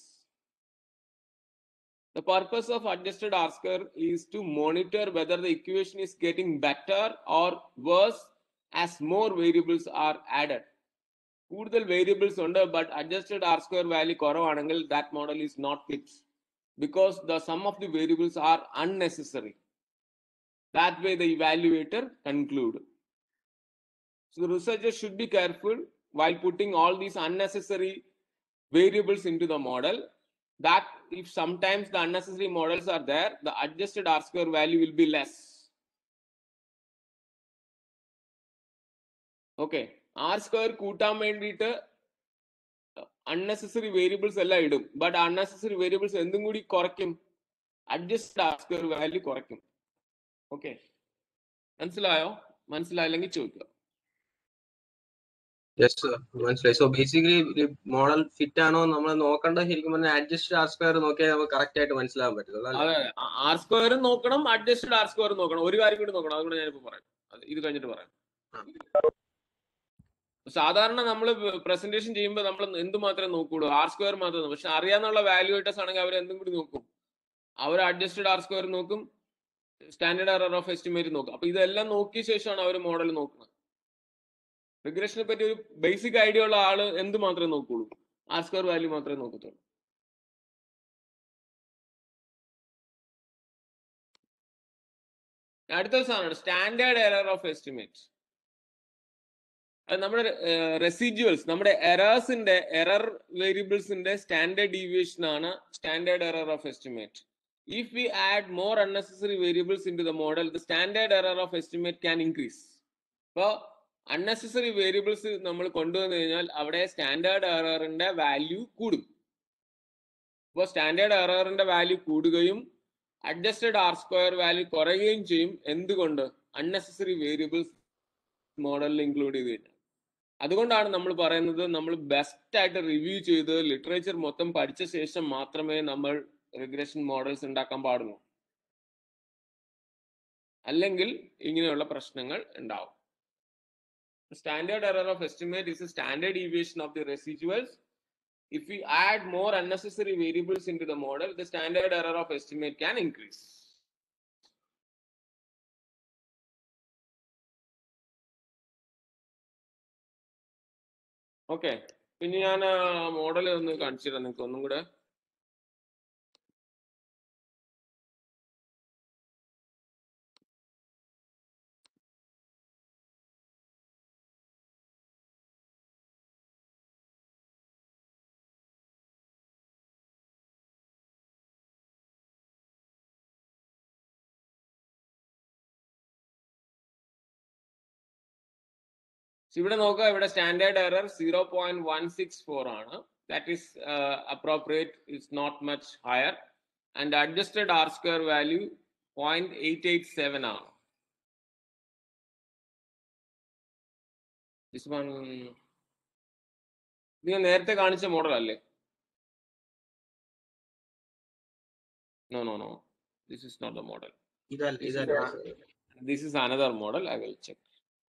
The purpose of adjusted R square is to monitor whether the equation is getting better or worse as more variables are added. കൂടുതൽ variables ഉണ്ട് but adjusted R square value കുറവാണെങ്കിൽ that model is not fit because the sum of the variables are unnecessary that way the evaluator conclude So the researcher should be careful while putting all these unnecessary variables into the model that if sometimes the unnecessary models are there, the adjusted R square value will be less. Okay R square കൂട്ടാൻ വേണ്ടിയിട്ട് unnecessary variables എല്ലാം ഇടും but unnecessary variables എന്തും കൂടി കുറയ്ക്കും adjusted R square value കുറയ്ക്കും okay മനസ്സിലായോ മനസ്സിലായില്ലെങ്കിൽ ചോദിക്കുക യെസ് മനസ്സിലായി സോ ബേസിക്കലി മോഡൽ ഫിറ്റ് ആണോ നമ്മൾ നോക്കേണ്ടത് ശരിക്കും പറഞ്ഞാൽ അഡ്ജസ്റ്റ് ആർ സ്ക്വയർ നോക്കിയാൽ നമുക്ക് കറക്റ്റ് ആയിട്ട് മനസ്സിലാക്കാൻ പറ്റുള്ളൂ അല്ലേ? അതെ ആർ സ്ക്വയറും നോക്കണം അഡ്ജസ്റ്റഡ് ആർ സ്ക്വയറും നോക്കണം ഒരു കാര്യം കൂടി നോക്കണം അതുകൂടെ ഞാനിപ്പോ പറയാം അത് ഇത് കഴിഞ്ഞിട്ട് പറയാം സാധാരണ നമ്മൾ പ്രസന്റേഷൻ ചെയ്യുമ്പോൾ നമ്മൾ എന്ത് മാത്രമേ നോക്കുള്ളൂ ആർ സ്ക്വയർ മാത്രമേ നോക്കൂ പക്ഷെ അറിയാന്നുള്ള വാല്യൂട്ടേഴ്സ് ആണെങ്കിൽ അവർ എന്തും കൂടി നോക്കും അവർ അഡ്ജസ്റ്റഡ് ആർ സ്ക്വയർ നോക്കും സ്റ്റാൻഡേർഡ് എറർ ഓഫ് എസ്റ്റിമേറ്റ് നോക്കും അപ്പൊ ഇതെല്ലാം നോക്കിയ ശേഷമാണ് അവർ മോഡൽ നോക്കുന്നത് റിഗ്രഷനെ പറ്റി ഒരു ബേസിക് ഐഡിയ ഉള്ള ആള് എന്ത് മാത്രമേ നോക്കുള്ളൂ ആർ സ്ക്വയർ വാല്യൂ മാത്രമേ നോക്കത്തുള്ളൂ അടുത്ത സാധനമാണ് സ്റ്റാൻഡേർഡ് എറർ ഓഫ് എസ്റ്റിമേറ്റ് അത് നമ്മുടെ റെസിജ്വൽസ് നമ്മുടെ എറേഴ്സിന്റെ എറർ വേരിയബിൾസിന്റെ സ്റ്റാൻഡേർഡ് ഡീവിയേഷൻ ആണ് standard error of estimate if we add more unnecessary variables into the model the standard error of estimate can increase അപ്പോൾ അൺനെസസറി വേരിയബിൾസ് നമ്മൾ കൊണ്ടുവന്നു കഴിഞ്ഞാൽ അവിടെ സ്റ്റാൻഡേർഡ് എററിന്റെ വാല്യൂ കൂടും അപ്പോൾ സ്റ്റാൻഡേർഡ് എററിന്റെ വാല്യൂ കൂടുകയും അഡ്ജസ്റ്റഡ് ആർ സ്ക്വയർ വാല്യൂ കുറയുകയും ചെയ്യും എന്തുകൊണ്ട് അൺനെസസറി വേരിയബിൾസ് മോഡലിൽ ഇൻക്ലൂഡ് ചെയ്ത് കഴിഞ്ഞാൽ അതുകൊണ്ടാണ് നമ്മൾ പറയുന്നത് നമ്മൾ ബെസ്റ്റ് ആയിട്ട് റിവ്യൂ ചെയ്ത് ലിറ്ററേച്ചർ മൊത്തം പഠിച്ച ശേഷം മാത്രമേ നമ്മൾ റിഗ്രഷൻ മോഡൽസ് ഉണ്ടാക്കാൻ പാടുള്ളൂ അല്ലെങ്കിൽ ഇങ്ങനെയുള്ള പ്രശ്നങ്ങൾ ഉണ്ടാവും standard error of estimate is a standard deviation of the residuals if we add more unnecessary variables into the model, the standard error of estimate can increase. Okay പിന്നെ ഞാൻ മോഡൽ ഒന്ന് കാണിച്ചു തരാം നിങ്ങൾക്ക് ഒന്നും കൂടെ ഇവിടെ നോക്കുക ഇവിടെ standard error zero point one six four ആണ് that is appropriate is not much higher and adjusted R square value point eight eight seven ആണ് ദിസ് വൺ ഇത് നേരത്തെ കാണിച്ച മോഡൽ അല്ലേ no no no this is not the model ഇതല്ല ഇതല്ല this is another model I will check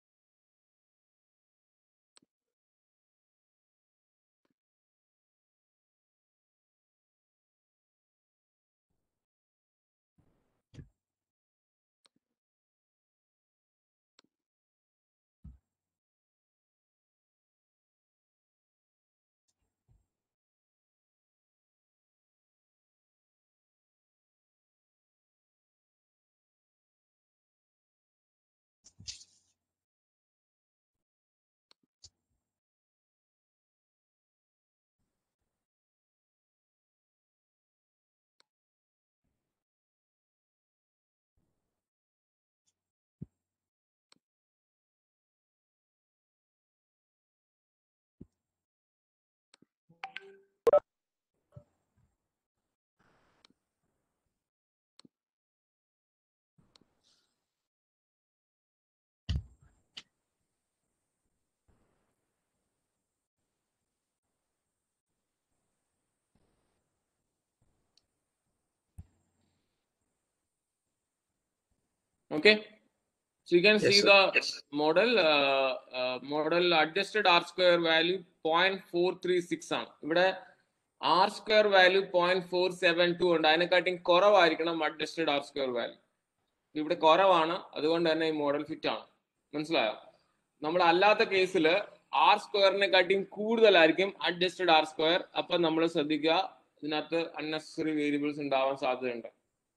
Okay. So you can Yes, see sir. the Yes. model, uh, uh, model adjusted R square value 0.436 ആണ് ഇവിടെ R square value point four seven two ഉണ്ട് അതിനെക്കാട്ടിയും കുറവായിരിക്കണം adjusted R square value ഇവിടെ കുറവാണ് അതുകൊണ്ട് തന്നെ ഈ മോഡൽ ഫിറ്റ് ആണ് മനസ്സിലായോ നമ്മൾ അല്ലാത്ത കേസിൽ ആർ സ്ക്വയറിനെക്കാട്ടിയും കൂടുതലായിരിക്കും അഡ്ജസ്റ്റഡ് ആർ സ്ക്വയർ അപ്പൊ നമ്മൾ ശ്രദ്ധിക്കുക ഇതിനകത്ത് അൺനെസറി വേരിയബിൾസ് ഉണ്ടാവാൻ സാധ്യതയുണ്ട്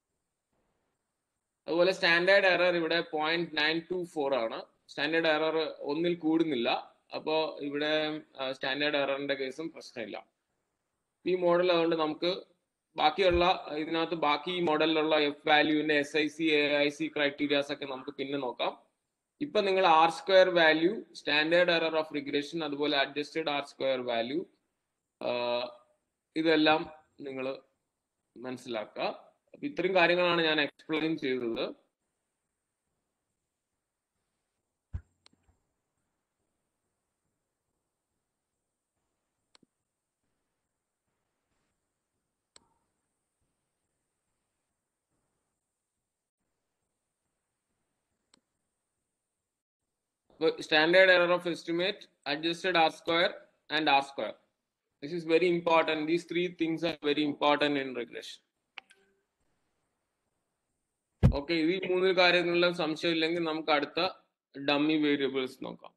അതുപോലെ സ്റ്റാൻഡേർഡ് എറർ ഇവിടെ പോയിന്റ് നയൻ ടു ഫോർ ആണ് സ്റ്റാൻഡേർഡ് എറർ ഒന്നിൽ കൂടുന്നില്ല അപ്പോൾ ഇവിടെ സ്റ്റാൻഡേർഡ് എററിന്റെ കേസും പ്രശ്നമില്ല ഈ മോഡൽ അതുകൊണ്ട് നമുക്ക് ബാക്കിയുള്ള ഇതിനകത്ത് ബാക്കി ഈ മോഡലിലുള്ള എഫ് വാല്യൂവിന്റെ S I C A I C criterias ഒക്കെ നമുക്ക് പിന്നെ നോക്കാം ഇപ്പൊ നിങ്ങൾ R square value standard error of regression അതുപോലെ അഡ്ജസ്റ്റഡ് ആർ സ്ക്വയർ വാല്യൂ ഇതെല്ലാം നിങ്ങൾ മനസ്സിലാക്കുക അപ്പൊ ഇത്രയും കാര്യങ്ങളാണ് ഞാൻ എക്സ്പ്ലെയിൻ ചെയ്തത് standard error of estimate adjusted R square and R square this is very important these three things are very important in regression okay ഈ മൂന്ന് കാര്യങ്ങളിലും സംശയമില്ലെങ്കിൽ നമുക്ക് അടുത്ത ഡമ്മി വേരിയബിൾസ് നോക്കാം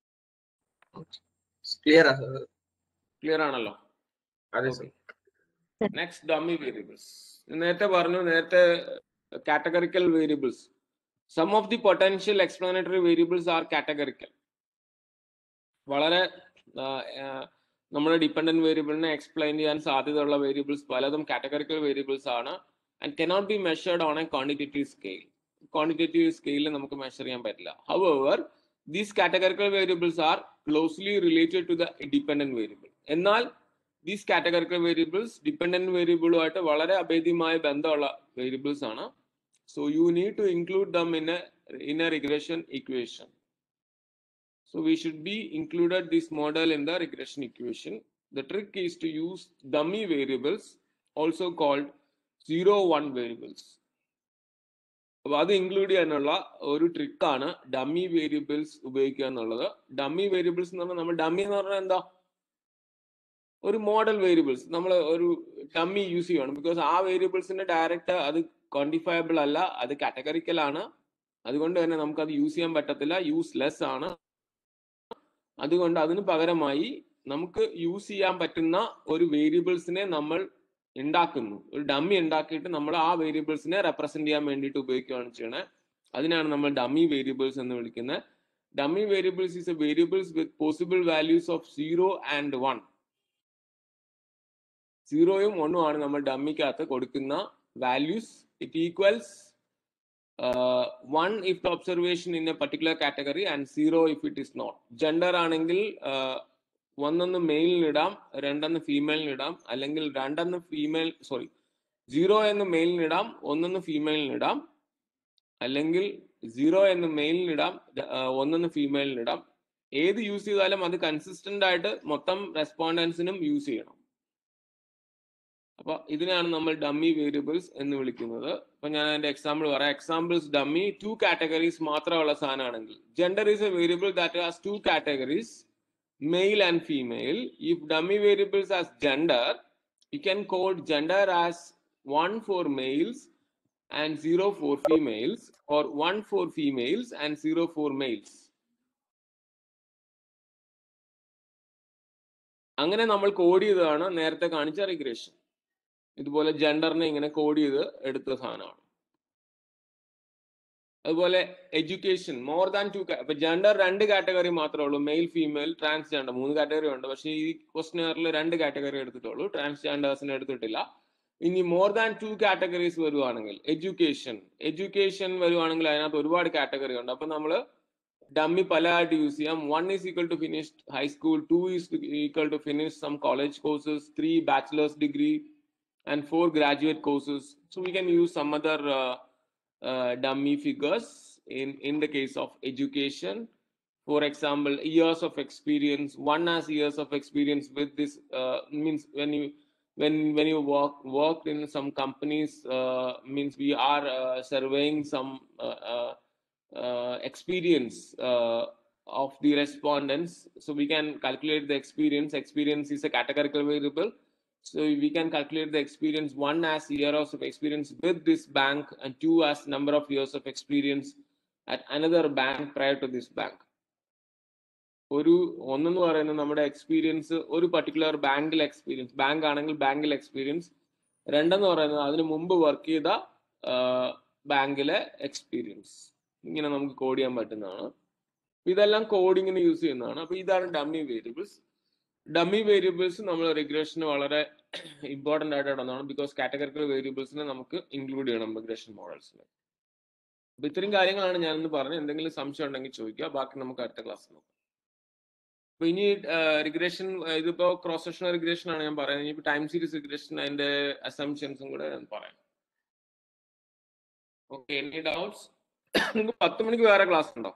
ക്ലിയർ ക്ലിയർ ആണല്ലോ അതെ സർ നെക്സ്റ്റ് ഡമ്മി വേരിയബിൾസ് നേരത്തെ പറഞ്ഞു നേരത്തെ categorical variables some of the potential explanatory variables are categorical വളരെ ആ, ആ, നമ്മുടെ ഡിപ്പെൻഡന്റ് വേരിയബിളിനെ എക്സ്പ്ലെയിൻ ചെയ്യാൻ സാധ്യതയുള്ള വേരിയബിൾസ് പലതും കാറ്റഗറിക്കൽ വേരിയബിൾസ് ആണ് and cannot be measured on a quantitative scale quantitative സ്കെയിലിൽ നമുക്ക് മെഷർ ചെയ്യാൻ പറ്റില്ല however these categorical variables are closely related to the dependent variable എന്നാൽ ദീസ് കാറ്റഗറിക്കൽ വേരിയബിൾസ് ഡിപ്പെൻഡന്റ് വേരിയബിളുമായിട്ട് വളരെ അഭേദ്യമായ ബന്ധമുള്ള വേരിയബിൾസ് ആണ് so you need to include them in a in a regression equation So we should be included this model in the regression equation. The trick is to use dummy variables, also called zero one variables. അപ്പൊ അത് include ചെയ്യാനുള്ള ഒരു ട്രിക്കാണ് dummy variables ഉപയോഗിക്കുക എന്നുള്ളത് dummy variables എന്ന് പറഞ്ഞാൽ നമ്മൾ ഡമ്മി എന്ന് പറഞ്ഞാൽ എന്താ ഒരു മോഡൽ വേരിയബിൾസ് നമ്മൾ ഒരു ഡമ്മി യൂസ് ചെയ്യണം ബിക്കോസ് ആ വേരിയബിൾസിന്റെ ഡയറക്റ്റ് അത് ക്വാണ്ടിഫയബിൾ അല്ല അത് കാറ്റഗറിക്കൽ ആണ് അതുകൊണ്ട് തന്നെ നമുക്ക് അത് യൂസ് ചെയ്യാൻ പറ്റത്തില്ല യൂസ്ലെസ് ആണ് അതുകൊണ്ട് അതിന് പകരമായി നമുക്ക് യൂസ് ചെയ്യാൻ പറ്റുന്ന ഒരു വേരിയബിൾസിനെ നമ്മൾ ഉണ്ടാക്കുന്നു ഒരു ഡമ്മി ഉണ്ടാക്കിയിട്ട് നമ്മൾ ആ വേരിയബിൾസിനെ റെപ്രസെന്റ് ചെയ്യാൻ വേണ്ടിയിട്ട് ഉപയോഗിക്കുകയാണ് ചെയ്യണത് അതിനാണ് നമ്മൾ ഡമ്മി വേരിയബിൾസ് എന്ന് വിളിക്കുന്നത് dummy variables is a variables with possible values of zero and one സീറോയും ഒന്നും ആണ് നമ്മൾ ഡമ്മിക്കകത്ത് കൊടുക്കുന്ന values it equals one if the observation in a particular category and zero if it is not gender ആണെങ്കിൽ uh, ഒന്നൊന്ന് മെയിലിന് ഇടാം രണ്ടെന്ന് ഫീമെയിലിന് ഇടാം അല്ലെങ്കിൽ രണ്ടെന്ന് ഫീമെയിൽ സോറി സീറോ എന്ന് മെയിലിന് ഇടാം ഒന്നൊന്ന് ഫീമെയിലിന് ഇടാം അല്ലെങ്കിൽ സീറോ എന്ന് മെയിലിന് ഇടാം uh, ഒന്നൊന്ന് ഫീമെയിലിന് ഇടാം ഏത് യൂസ് ചെയ്താലും അത് കൺസിസ്റ്റന്റ് ആയിട്ട് മൊത്തം റെസ്പോണ്ടൻസിനും യൂസ് ചെയ്യണം അപ്പൊ ഇതിനാണ് നമ്മൾ ഡമ്മി വേരിയബിൾസ് എന്ന് വിളിക്കുന്നത് അപ്പൊ ഞാൻ അതിന്റെ എക്സാമ്പിൾ പറയാം എക്സാമ്പിൾസ് ഡമ്മി ടു കാറ്റഗറീസ് മാത്രമുള്ള സാധനമാണെങ്കിൽ gender is a variable that has two categories male and female if dummy variables as gender you can code gender as one for males and zero for females or one for females and zero for males അങ്ങനെ നമ്മൾ code ചെയ്തതാണ് നേരത്തെ കാണിച്ച റിഗ്രേഷൻ ഇതുപോലെ ജെൻഡറിനെ ഇങ്ങനെ code ചെയ്ത് എടുത്ത സാധനമാണ് അതുപോലെ എഡ്യൂക്കേഷൻ മോർ ദാൻ ടു ഇപ്പൊ ജെൻഡർ രണ്ട് കാറ്റഗറി മാത്രമേ ഉള്ളൂ മെയിൽ ഫീമെയിൽ ട്രാൻസ്ജെൻഡർ മൂന്ന് കാറ്റഗറി ഉണ്ട് പക്ഷേ ഈ ക്വസ്റ്റ്യനറിൽ രണ്ട് കാറ്റഗറി എടുത്തിട്ടുള്ളൂ ട്രാൻസ്ജെൻഡേഴ്സിനെ എടുത്തിട്ടില്ല ഇനി മോർ ദാൻ ടു കാറ്റഗറീസ് വരുവാണെങ്കിൽ എഡ്യൂക്കേഷൻ എഡ്യൂക്കേഷൻ വരുവാണെങ്കിൽ അതിനകത്ത് ഒരുപാട് കാറ്റഗറി ഉണ്ട് അപ്പൊ നമ്മൾ ഡമ്മി പലതായിട്ട് യൂസ് ചെയ്യാം one is equal to finished high school two is equal to finish some college courses three bachelor's degree and four graduate courses. So we can use some other uh, uh, dummy figures in, in the case of education. For example, years of experience. One has years of experience with this uh, means when you when when you work worked in some companies uh, means we are uh, surveying some uh, uh, uh, experience uh, of the respondents. So we can calculate the experience. Experience is a categorical variable. So we can calculate the experience one as years of experience with this bank and two as number of years of experience at another bank prior to this bank. ഒരു ഒന്നെന്ന് പറയുന്നത് നമ്മുടെ experience ഒരു particular ബാങ്കിൽ experience bank ആണെങ്കിൽ ബാങ്കിൽ experience രണ്ടെന്ന് പറയുന്നത് അതിന് മുമ്പ് വർക്ക് ചെയ്ത ബാങ്കിലെ എക്സ്പീരിയൻസ് ഇങ്ങനെ നമുക്ക് കോഡ് ചെയ്യാൻ പറ്റുന്നതാണ് ഇതെല്ലാം കോഡിങ്ങിന് യൂസ് ചെയ്യുന്നതാണ് അപ്പൊ ഇതാണ് ഡമ്മി വേരിയബിൾസ് ഡമ്മി വേരിയബിൾസ് നമ്മൾ റിഗ്രഷന് വളരെ ഇമ്പോർട്ടന്റ് ആയിട്ട് ഇടുന്നതാണ് ബിക്കോസ് കാറ്റഗറിക്കൽ വേരിയബിൾസിനെ നമുക്ക് ഇൻക്ലൂഡ് ചെയ്യണം റിഗ്രഷൻ മോഡൽസിൽ അപ്പൊ ഇത്രയും കാര്യങ്ങളാണ് ഞാനിന്ന് പറഞ്ഞത് എന്തെങ്കിലും സംശയം ഉണ്ടെങ്കിൽ ചോദിക്കുക ബാക്കി നമുക്ക് അടുത്ത ക്ലാസ് നോക്കാം അപ്പൊ ഇനി റിഗ്രഷൻ ഇതിപ്പോ ക്രോസ് സെക്ഷണൽ റിഗ്രഷൻ ആണ് ഞാൻ പറയുന്നത് ഇനി ടൈം സീരീസ് റിഗ്രഷൻ അതിന്റെ അസംഷൻസും കൂടെ ഞാൻ പറയാം ഓക്കെ എനി ഡൗട്ട്സ് നിങ്ങൾക്ക് പത്ത് മണിക്ക് വേറെ ക്ലാസ് ഉണ്ടോ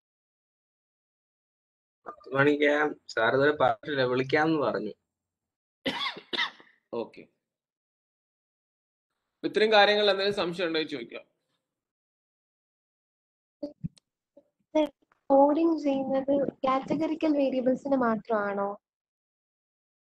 പത്ത് മണിക്ക് സാർ ഇതുവരെ പറഞ്ഞിട്ടില്ല വിളിക്കാന്ന് പറഞ്ഞു ഓക്കെ ഇത്രയും കാര്യങ്ങൾ എന്തെങ്കിലും സംശയം ഉണ്ടെങ്കിൽ ചോദിക്കാം കോഡിങ് ചെയ്യുന്നത് കാറ്റഗറിക്കൽ വേരിയബിൾസിന് മാത്രമാണോ